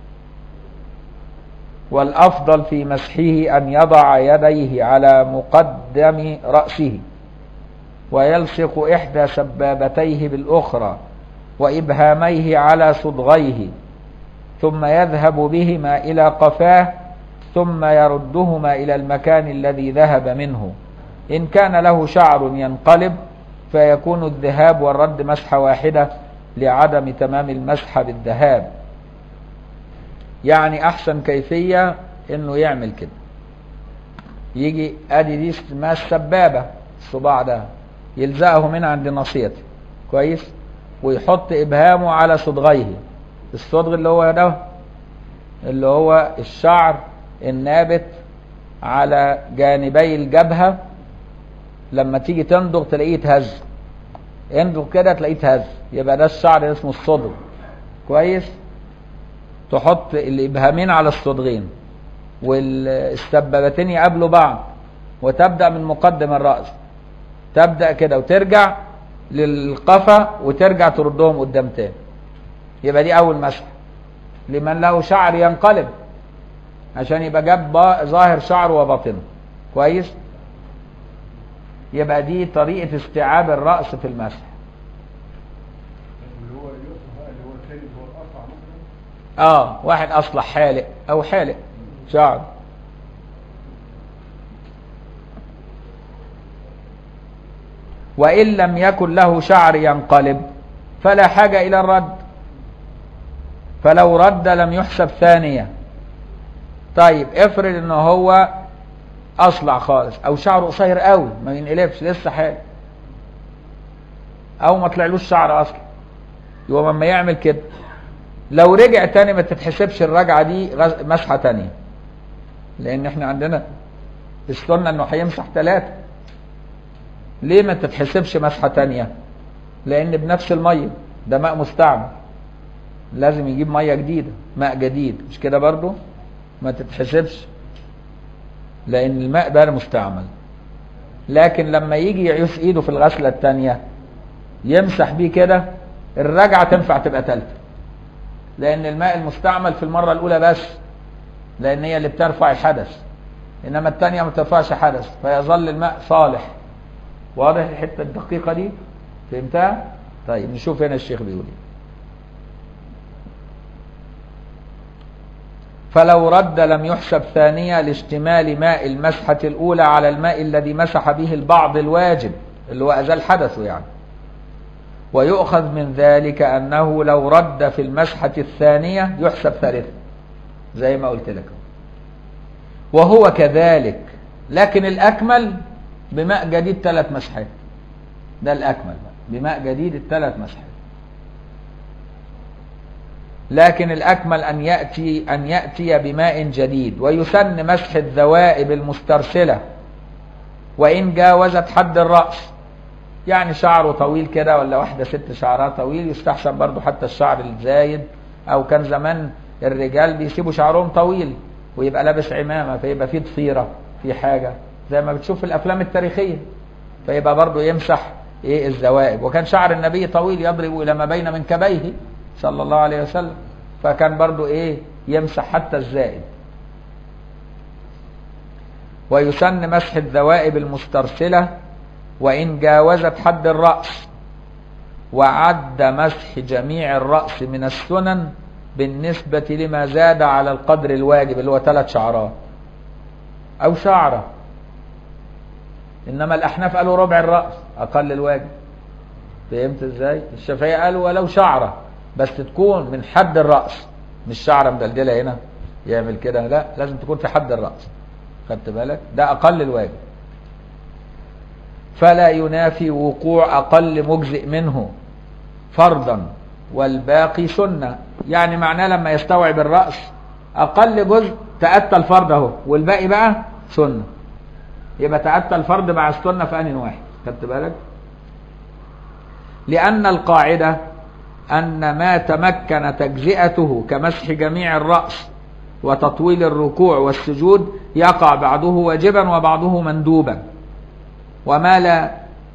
والأفضل في مسحه أن يضع يديه على مقدم رأسه ويلصق إحدى سبابتيه بالأخرى وإبهاميه على صدغيه ثم يذهب بهما إلى قفاه ثم يردهما إلى المكان الذي ذهب منه إن كان له شعر ينقلب فيكون الذهاب والرد مسحة واحدة لعدم تمام المسحة بالذهاب يعني أحسن كيفية إنه يعمل كده يجي أدي دي اسمها السبابة الصباع ده يلزقه من عند ناصيته كويس ويحط إبهامه على صدغيه الصدغ اللي هو ده اللي هو الشعر النابت على جانبي الجبهة لما تيجي تندغ تلاقيه يتهز اندغ كده تلاقيه يتهز يبقى ده الشعر اللي اسمه الصدغ كويس تحط الابهامين على الصدغين والسبابتين يقابلوا بعض وتبدا من مقدم الراس تبدا كده وترجع للقفا وترجع تردهم قدام تاني يبقى دي اول مسحه لمن له شعر ينقلب عشان يبقى جاب ظاهر شعره وباطنه كويس يبقى دي طريقة استيعاب الرأس في المسح اللي هو يقصد بقى اللي هو الثاني اللي هو القطع مثلا اه واحد اصلح حالق او حالق شعر وإن لم يكن له شعر ينقلب فلا حاجة إلى الرد فلو رد لم يحسب ثانية طيب افرض ان هو اصلع خالص او شعره قصير قوي ما ينقلبش لسه حاجه او ما طلعلوش شعر اصلا يبقى لما يعمل كده لو رجع تاني ما تتحسبش الرجعه دي غز- مسحه تانية لان احنا عندنا السنه انه هيمسح ثلاثه ليه ما تتحسبش مسحه تانية لان بنفس الميه ده ماء مستعمل لازم يجيب ميه جديده ماء جديد مش كده برضو ما تتحسبش لان الماء ده مستعمل لكن لما يجي يعيش ايده في الغسله الثانيه يمسح بيه كده الرجعه تنفع تبقى ثالثه لان الماء المستعمل في المره الاولى بس لان هي اللي بترفع الحدث انما الثانيه ما ترفعش حدث فيظل الماء صالح واضح الحته الدقيقه دي فهمتها طيب نشوف هنا الشيخ بيقول ايه فلو رد لم يحسب ثانية لاشتمال ماء المسحة الأولى على الماء الذي مسح به البعض الواجب اللي هو أزال حدثه يعني ويؤخذ من ذلك أنه لو رد في المسحة الثانية يحسب ثالثة زي ما قلت لك وهو كذلك لكن الأكمل بماء جديد ثلاث مسحات ده الأكمل بقى. بماء جديد الثلاث مسحات لكن الأكمل أن يأتي أن يأتي بماء جديد ويسن مسح الذوائب المسترسلة وإن جاوزت حد الرأس يعني شعره طويل كده ولا واحدة ست شعرها طويل يستحسن برضو حتى الشعر الزايد أو كان زمان الرجال بيسيبوا شعرهم طويل ويبقى لابس عمامة فيبقى فيه ضفيرة في حاجة زي ما بتشوف في الأفلام التاريخية فيبقى برضو يمسح إيه الذوائب وكان شعر النبي طويل يضرب إلى ما بين منكبيه صلى الله عليه وسلم فكان برضو ايه يمسح حتى الزائد ويسن مسح الذوائب المسترسلة وإن جاوزت حد الرأس وعد مسح جميع الرأس من السنن بالنسبة لما زاد على القدر الواجب اللي هو ثلاث شعرات أو شعرة إنما الأحناف قالوا ربع الرأس أقل الواجب فهمت ازاي؟ الشافعية قالوا ولو شعرة بس تكون من حد الرأس مش شعرة مدلدلة هنا يعمل كده لا لازم تكون في حد الرأس خدت بالك ده أقل الواجب فلا ينافي وقوع أقل مجزئ منه فرضا والباقي سنة يعني معناه لما يستوعب الرأس أقل جزء تأتى الفرض أهو والباقي بقى سنة يبقى تأتى الفرض مع السنة في أن واحد خدت بالك لأن القاعدة أن ما تمكن تجزئته كمسح جميع الرأس وتطويل الركوع والسجود يقع بعضه واجبا وبعضه مندوبا وما لا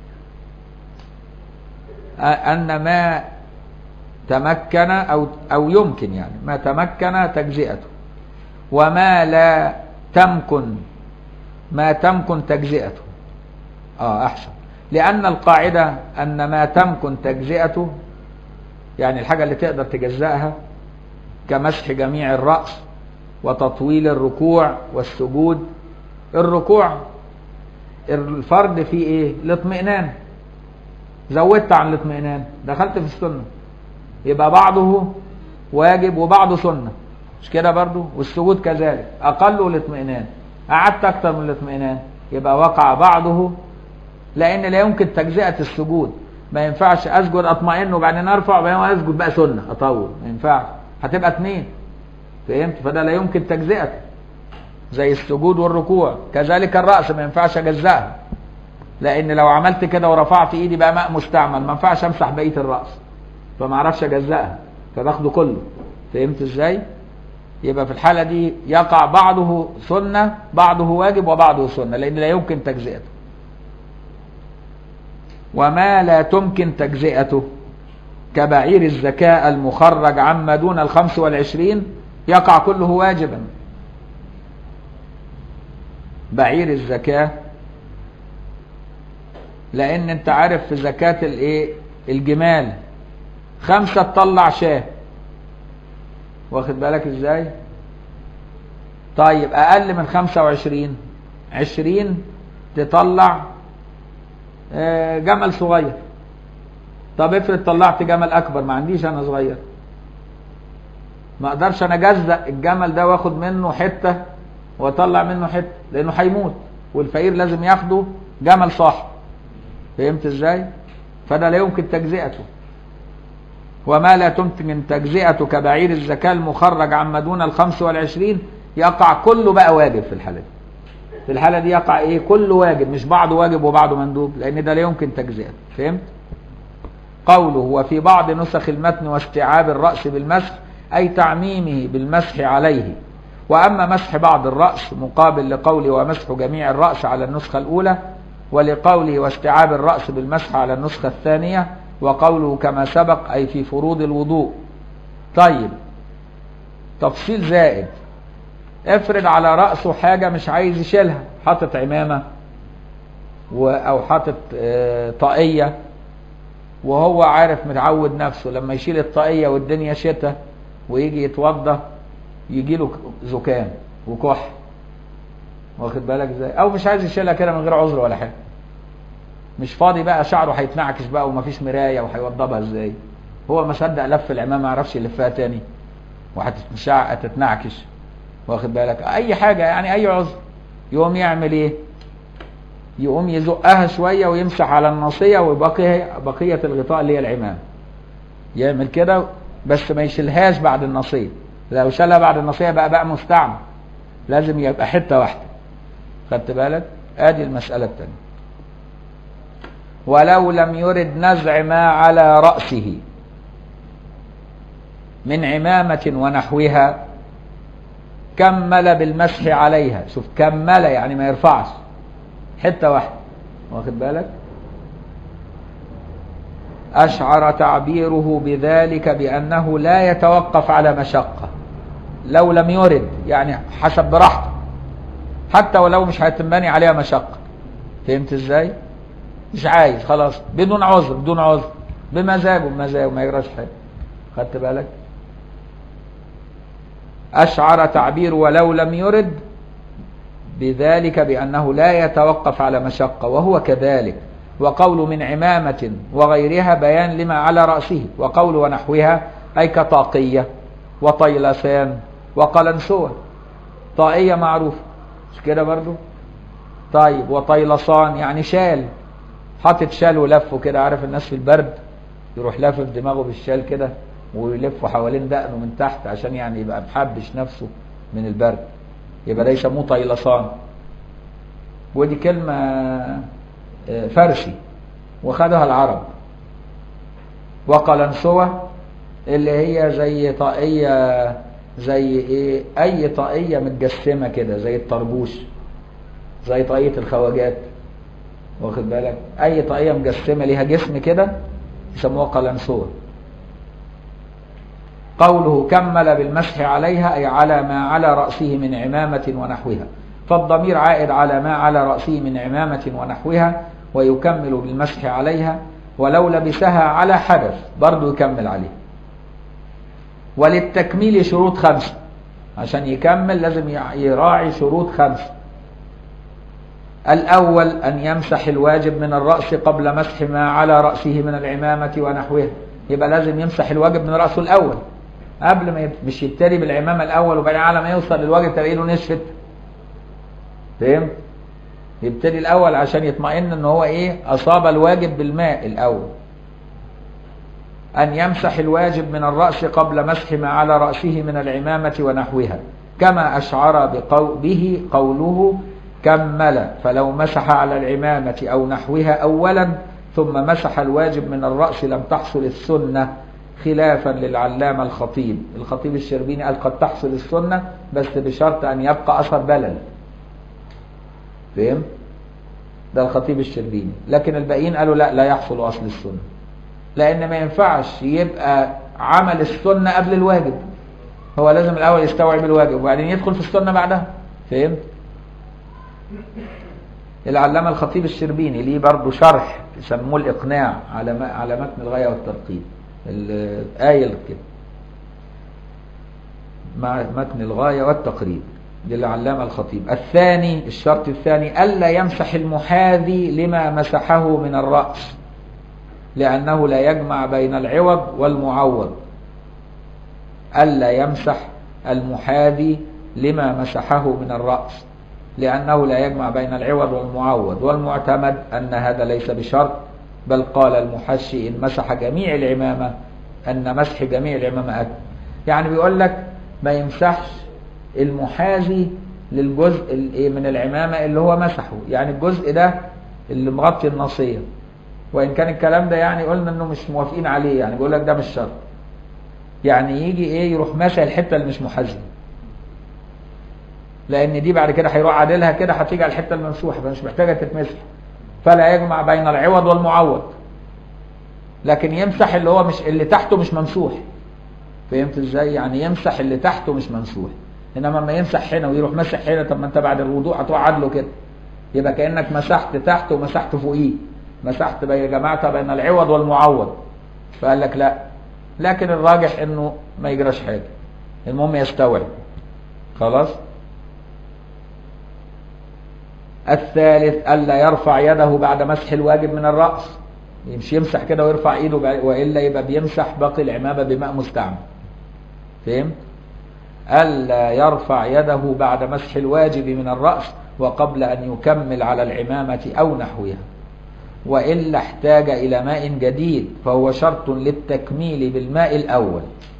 أن ما تمكن أو أو يمكن يعني ما تمكن تجزئته وما لا تمكن ما تمكن تجزئته اه احسن لأن القاعدة أن ما تمكن تجزئته يعني الحاجة اللي تقدر تجزأها كمسح جميع الرأس وتطويل الركوع والسجود الركوع الفرد فيه ايه الاطمئنان زودت عن الاطمئنان دخلت في السنة يبقى بعضه واجب وبعضه سنة مش كده برضو والسجود كذلك أقل الاطمئنان قعدت أكتر من الاطمئنان يبقى وقع بعضه لأن لا يمكن تجزئة السجود ما ينفعش اسجد اطمئن وبعدين ارفع وبعدين اسجد بقى سنه اطول ما ينفعش هتبقى اتنين فهمت فده لا يمكن تجزئته زي السجود والركوع كذلك الراس ما ينفعش اجزئها لان لو عملت كده ورفعت ايدي بقى ماء مستعمل ما ينفعش امسح بقيه الراس فما اعرفش اجزئها فباخده كله فهمت ازاي يبقى في الحاله دي يقع بعضه سنه بعضه واجب وبعضه سنه لان لا يمكن تجزئته وما لا تمكن تجزئته كبعير الزكاة المخرج عما دون الخمس والعشرين يقع كله واجبا بعير الزكاة لان انت عارف في زكاة الايه الجمال خمسة تطلع شاه واخد بالك ازاي طيب اقل من خمسة وعشرين عشرين تطلع جمل صغير طب افرض طلعت جمل اكبر ما عنديش انا صغير ما اقدرش انا اجزأ الجمل ده واخد منه حته واطلع منه حته لانه هيموت والفقير لازم ياخده جمل صاحب فهمت ازاي فده لا يمكن تجزئته وما لا تمكن تجزئته كبعير الزكاة المخرج عما دون الخمس والعشرين يقع كله بقى واجب في الحالة دي في الحالة دي يقع ايه كله واجب مش بعضه واجب وبعضه مندوب لان ده لا يمكن تجزئته فهمت قوله وفي بعض نسخ المتن واستيعاب الرأس بالمسح أي تعميمه بالمسح عليه وأما مسح بعض الرأس مقابل لقوله ومسح جميع الرأس على النسخة الأولى ولقوله واستيعاب الرأس بالمسح على النسخة الثانية وقوله كما سبق أي في فروض الوضوء طيب تفصيل زائد افرض على رأسه حاجة مش عايز يشيلها حاطط عمامة و- او حاطط آه، طاقية وهو عارف متعود نفسه لما يشيل الطاقية والدنيا شتاء ويجي يتوضى يجي له زكام وكح واخد بالك ازاي او مش عايز يشيلها كده من غير عذر ولا حاجه مش فاضي بقى شعره هيتنعكش بقى ومفيش مرايه وهيوضبها ازاي هو ما صدق لف العمامه ما يعرفش يلفها تاني وهتتنعكش واخد بالك اي حاجه يعني اي عذر يقوم يعمل ايه يقوم يزقها شويه ويمسح على الناصيه وبقيه بقيه الغطاء اللي هي العمامه يعمل كده بس ما يشيلهاش بعد الناصيه لو شالها بعد الناصيه بقى بقى مستعمل لازم يبقى حته واحده خدت بالك ادي المساله الثانيه ولو لم يرد نزع ما على راسه من عمامه ونحوها كمل بالمسح عليها شوف كمل يعني ما يرفعش حته واحده واخد بالك أشعر تعبيره بذلك بأنه لا يتوقف على مشقة لو لم يرد يعني حسب براحته حتى ولو مش هيتمني عليها مشقة فهمت ازاي مش عايز خلاص بدون عذر بدون عذر بمزاجه بمزاجه ما يجراش حاجة خدت بالك أشعر تعبير ولو لم يرد بذلك بأنه لا يتوقف على مشقة وهو كذلك وقول من عمامة وغيرها بيان لما على رأسه وقول ونحوها أي كطاقية وطيلسان وقلنسوة طاقية معروفة مش كده برضو طيب وطيلسان يعني شال حاطط شال ولفه كده عارف الناس في البرد يروح لافف دماغه بالشال كده ويلفه حوالين دقنه من تحت عشان يعني يبقى محبش نفسه من البرد يبقى ده يسموه طيلسان ودي كلمة فارسي وخدها العرب وقلنسوة اللي هي زي طاقية زي ايه اي طاقية متجسمة كده زي الطربوش زي طاقية الخواجات واخد بالك اي طاقية مجسمة ليها جسم كده يسموها قلنسوة قوله كمل بالمسح عليها أي على ما على رأسه من عمامة ونحوها فالضمير عائد على ما على رأسه من عمامة ونحوها ويكمل بالمسح عليها ولو لبسها على حدث برضه يكمل عليه وللتكميل شروط خمسة عشان يكمل لازم يراعي شروط خمسة الأول أن يمسح الواجب من الرأس قبل مسح ما على رأسه من العمامة ونحوها يبقى لازم يمسح الواجب من رأسه الأول قبل ما يب... مش يبتدي بالعمامة الأول وبعدين على ما يوصل للواجب تلاقي له نشفت فهمت؟ يبتدي الأول عشان يطمئن إن هو إيه أصاب الواجب بالماء الأول أن يمسح الواجب من الرأس قبل مسح ما على رأسه من العمامة ونحوها كما أشعر بقو... به قوله كمل فلو مسح على العمامة أو نحوها أولا ثم مسح الواجب من الرأس لم تحصل السنة خلافا للعلامة الخطيب الخطيب الشربيني قال قد تحصل السنة بس بشرط أن يبقى أثر بلل فهم؟ ده الخطيب الشربيني لكن الباقيين قالوا لا لا يحصل أصل السنة لأن ما ينفعش يبقى عمل السنة قبل الواجب هو لازم الأول يستوعب الواجب وبعدين يدخل في السنة بعدها فهمت؟ العلامة الخطيب الشربيني ليه برضه شرح يسموه الإقناع على على متن الغاية والترقيب الآية كده مع متن الغاية والتقريب للعلامة الخطيب الثاني الشرط الثاني ألا يمسح المحاذي لما مسحه من الرأس لأنه لا يجمع بين العوض والمعوض ألا يمسح المحاذي لما مسحه من الرأس لأنه لا يجمع بين العوض والمعوض والمعتمد أن هذا ليس بشرط بل قال المحشي إن مسح جميع العمامة أن مسح جميع العمامة أكل يعني بيقول لك ما يمسحش المحاذي للجزء من العمامة اللي هو مسحه يعني الجزء ده اللي مغطي الناصية وإن كان الكلام ده يعني قلنا إنه مش موافقين عليه يعني بيقول لك ده مش شرط يعني يجي إيه يروح ماسح الحتة اللي مش محاذية لان دي بعد كده هيروح عادلها كده هتيجي على الحته الممسوحه فمش محتاجه تتمسح فلا يجمع بين العوض والمعوض لكن يمسح اللي هو مش اللي تحته مش ممسوح فهمت ازاي يعني يمسح اللي تحته مش ممسوح انما لما يمسح هنا ويروح مسح هنا طب ما انت بعد الوضوء هتقعد له كده يبقى كانك مسحت تحت ومسحت فوقيه مسحت بين جماعه بين العوض والمعوض فقال لك لا لكن الراجح انه ما يجراش حاجه المهم يستوعب خلاص الثالث الا يرفع يده بعد مسح الواجب من الراس مش يمسح كده ويرفع ايده بع- والا يبقى بيمسح باقي العمامه بماء مستعمل فهمت الا يرفع يده بعد مسح الواجب من الراس وقبل ان يكمل على العمامه او نحوها والا احتاج الى ماء جديد فهو شرط للتكميل بالماء الاول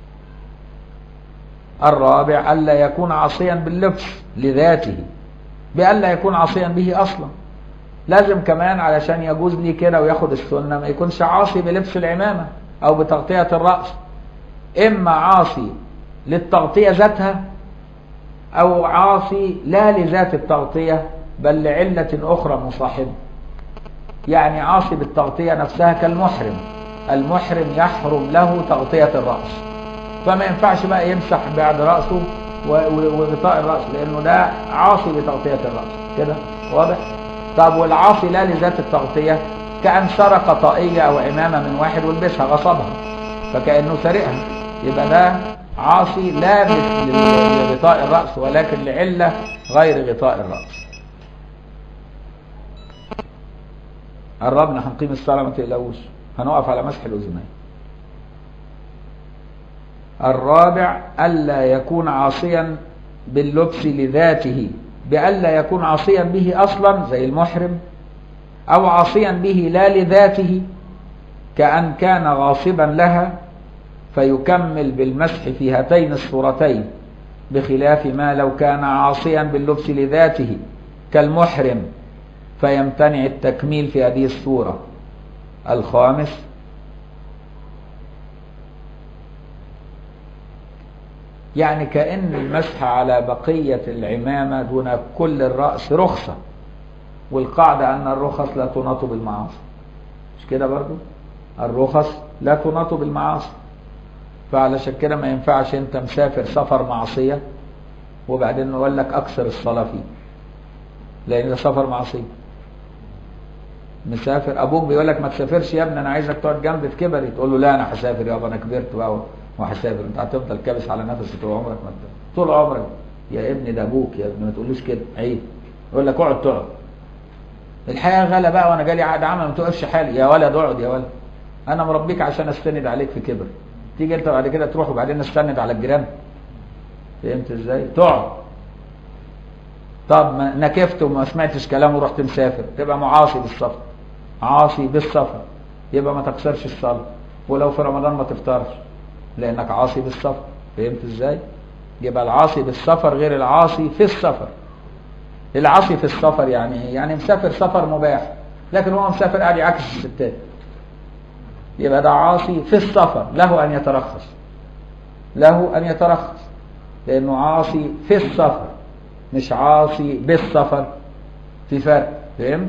الرابع الا يكون عاصيا باللبس لذاته بألا يكون عاصيا به اصلا لازم كمان علشان يجوز لي كده وياخد السنه ما يكونش عاصي بلبس العمامه او بتغطيه الراس اما عاصي للتغطيه ذاتها او عاصي لا لذات التغطيه بل لعله اخرى مصاحبه يعني عاصي بالتغطيه نفسها كالمحرم المحرم يحرم له تغطيه الراس فما ينفعش بقى يمسح بعد راسه و- و- وغطاء الراس لانه ده عاصي بتغطيه الراس كده واضح طب والعاصي لا لذات التغطيه كان سرق طاقيه او عمامه من واحد ولبسها غصبها فكانه سرقها يبقى ده عاصي لا ب- ل- لغطاء الراس ولكن لعله غير غطاء الراس قربنا هنقيم الصلاه ما تقلقوش هنقف على مسح الاذنين الرابع ألا يكون عاصيا باللبس لذاته بألا يكون عاصيا به أصلا زي المحرم أو عاصيا به لا لذاته كأن كان غاصبا لها فيكمل بالمسح في هاتين الصورتين بخلاف ما لو كان عاصيا باللبس لذاته كالمحرم فيمتنع التكميل في هذه الصورة الخامس يعني كأن المسح على بقية العمامة دون كل الرأس رخصة والقاعدة أن الرخص لا تناط بالمعاصي مش كده برضو الرخص لا تناط بالمعاصي فعلشان كده ما ينفعش انت مسافر سفر معصية وبعدين نقول لك أكثر الصلاة فيه لأن ده سفر معصية مسافر أبوك بيقول لك ما تسافرش يا ابني أنا عايزك تقعد جنبي في كبري تقول له لا أنا هسافر يابا أنا كبرت بقى وهسافر انت هتفضل كابس على نفسك طول عمرك ما انت طول عمرك يا ابني ده ابوك يا ابني ما تقولوش كده عيب يقول لك اقعد تقعد الحياه غلا بقى وانا جالي عقد عمل ما توقفش حالي يا ولد اقعد يا ولد انا مربيك عشان استند عليك في كبر تيجي انت بعد كده تروح وبعدين نستند على الجيران فهمت ازاي تقعد طب ما نكفت وما سمعتش كلامه ورحت مسافر تبقى معاصي بالسفر عاصي بالسفر يبقى ما تكسرش الصلاه ولو في رمضان ما تفطرش لانك عاصي بالسفر فهمت ازاي يبقى العاصي بالسفر غير العاصي في السفر العاصي في السفر يعني ايه يعني مسافر سفر مباح لكن هو مسافر قاعد يعكس الستات يبقى ده عاصي في السفر له ان يترخص له ان يترخص لانه عاصي في السفر مش عاصي بالسفر في فرق فهمت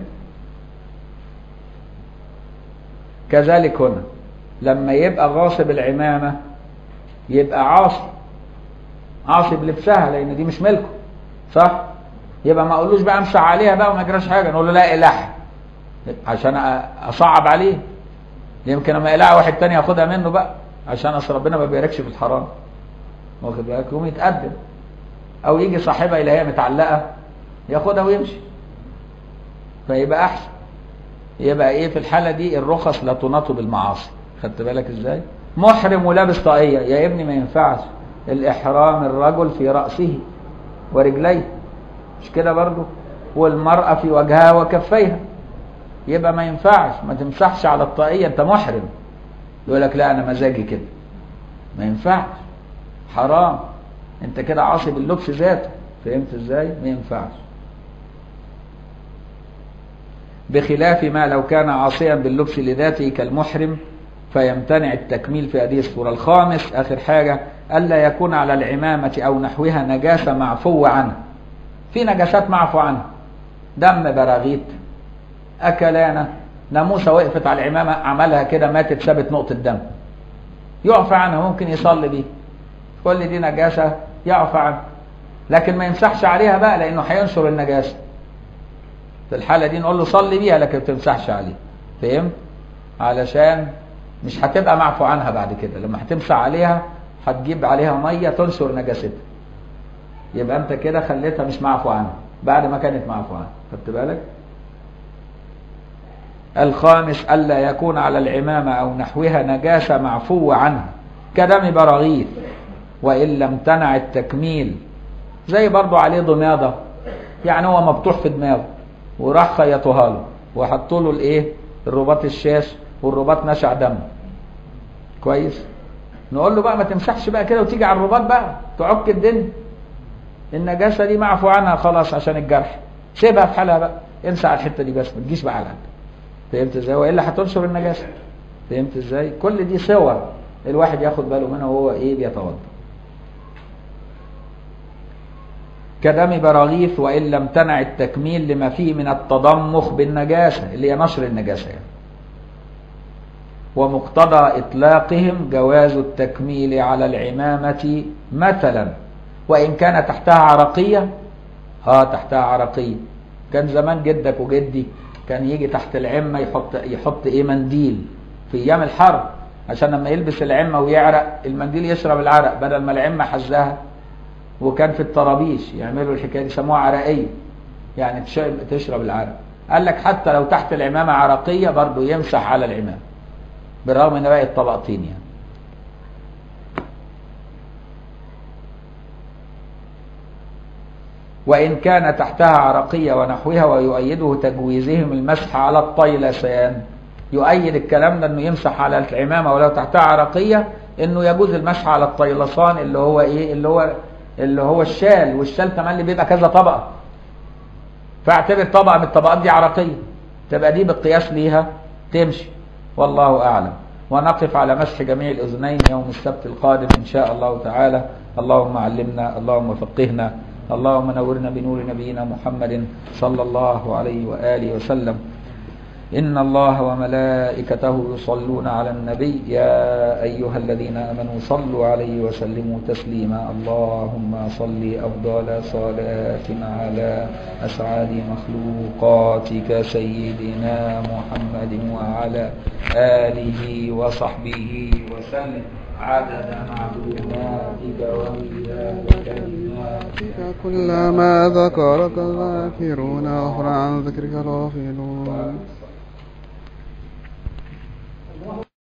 كذلك هنا لما يبقى غاصب العمامة يبقى عاصي عاصي بلبسها لان دي مش ملكه صح يبقى ما اقولوش بقى امسح عليها بقى وما يجراش حاجه نقول له لا اقلعها عشان أ- اصعب عليه يمكن لما يقلعها واحد تاني ياخدها منه بقى عشان اصل ربنا ما بيباركش في الحرام واخد بالك يقوم يتقدم او يجي صاحبها اللي هي متعلقه ياخدها ويمشي فيبقى احسن يبقى ايه في الحاله دي الرخص لا تناط بالمعاصي خدت بالك ازاي محرم ولابس طاقيه يا ابني ما ينفعش الاحرام الرجل في راسه ورجليه مش كده برضو والمراه في وجهها وكفيها يبقى ما ينفعش ما تمسحش على الطاقيه انت محرم يقول لك لا انا مزاجي كده ما ينفعش حرام انت كده عاصي باللبس ذاته فهمت ازاي ما ينفعش بخلاف ما لو كان عاصيا باللبس لذاته كالمحرم فيمتنع التكميل في هذه الصورة الخامس آخر حاجة ألا يكون على العمامة أو نحوها نجاسة معفو عنها في نجاسات معفو عنها دم براغيث أكلانة ناموسة وقفت على العمامة عملها كده ماتت سابت نقطة دم يعفى عنها ممكن يصلي بيه كل دي نجاسة يعفى عنها لكن ما يمسحش عليها بقى لانه هينشر النجاسه في الحاله دي نقول له صلي بيها لكن ما تمسحش عليها فهمت علشان مش هتبقى معفو عنها بعد كده لما هتمسح عليها هتجيب عليها ميه تنشر نجاستها يبقى انت كده خليتها مش معفو عنها بعد ما كانت معفو عنها خدت بالك الخامس ألا يكون على العمامة أو نحوها نجاسة معفو عنها كدم براغيث وإن لم تنع التكميل زي برضو عليه ضمادة يعني هو مبطوح في دماغه وراح خيطوها له وحطوا له الايه الرباط الشاش والرباط نشع دم كويس نقول له بقى ما تمسحش بقى كده وتيجي على الرباط بقى تعك الدنيا النجاسه دي معفو عنها خلاص عشان الجرح سيبها في حالها بقى امسح على الحته دي بس ما تجيش بقى على الحته فهمت ازاي والا هتنشر النجاسه فهمت ازاي كل دي صور الواحد ياخد باله منها وهو ايه بيتوضا كدم براغيث وان لم تنع التكميل لما فيه من التضمخ بالنجاسه اللي هي نشر النجاسه يعني ومقتضى اطلاقهم جواز التكميل على العمامه مثلا وان كان تحتها عرقيه اه تحتها عرقيه كان زمان جدك وجدي كان يجي تحت العمه يحط يحط ايه منديل في ايام الحرب عشان لما يلبس العمه ويعرق المنديل يشرب العرق بدل ما العمه حزها وكان في الطرابيش يعملوا الحكايه دي يسموها عرقيه يعني تشرب العرق قال لك حتى لو تحت العمامه عرقيه برضه يمسح على العمامه بالرغم ان باقي الطبقتين يعني وإن كان تحتها عرقية ونحوها ويؤيده تجويزهم المسح على الطيلسان يؤيد الكلام ده انه يمسح على العمامة ولو تحتها عرقية انه يجوز المسح على الطيلسان اللي هو ايه اللي هو اللي هو الشال والشال كمان اللي بيبقى كذا طبقة فاعتبر طبقة من الطبقات دي عرقية تبقى دي بالقياس ليها تمشي والله أعلم ونقف على مسح جميع الأذنين يوم السبت القادم إن شاء الله تعالى اللهم علمنا اللهم فقهنا اللهم نورنا بنور نبينا محمد صلى الله عليه وآله وسلم إن الله وملائكته يصلون على النبي يا أيها الذين آمنوا صلوا عليه وسلموا تسليما اللهم صل أفضل صلاة على أسعد مخلوقاتك سيدنا محمد وعلى آله وصحبه وسلم عدد معلوماتك ومداد كلماتك كلما ذكرك الذاكرون أخرى عن ذكرك الغافلون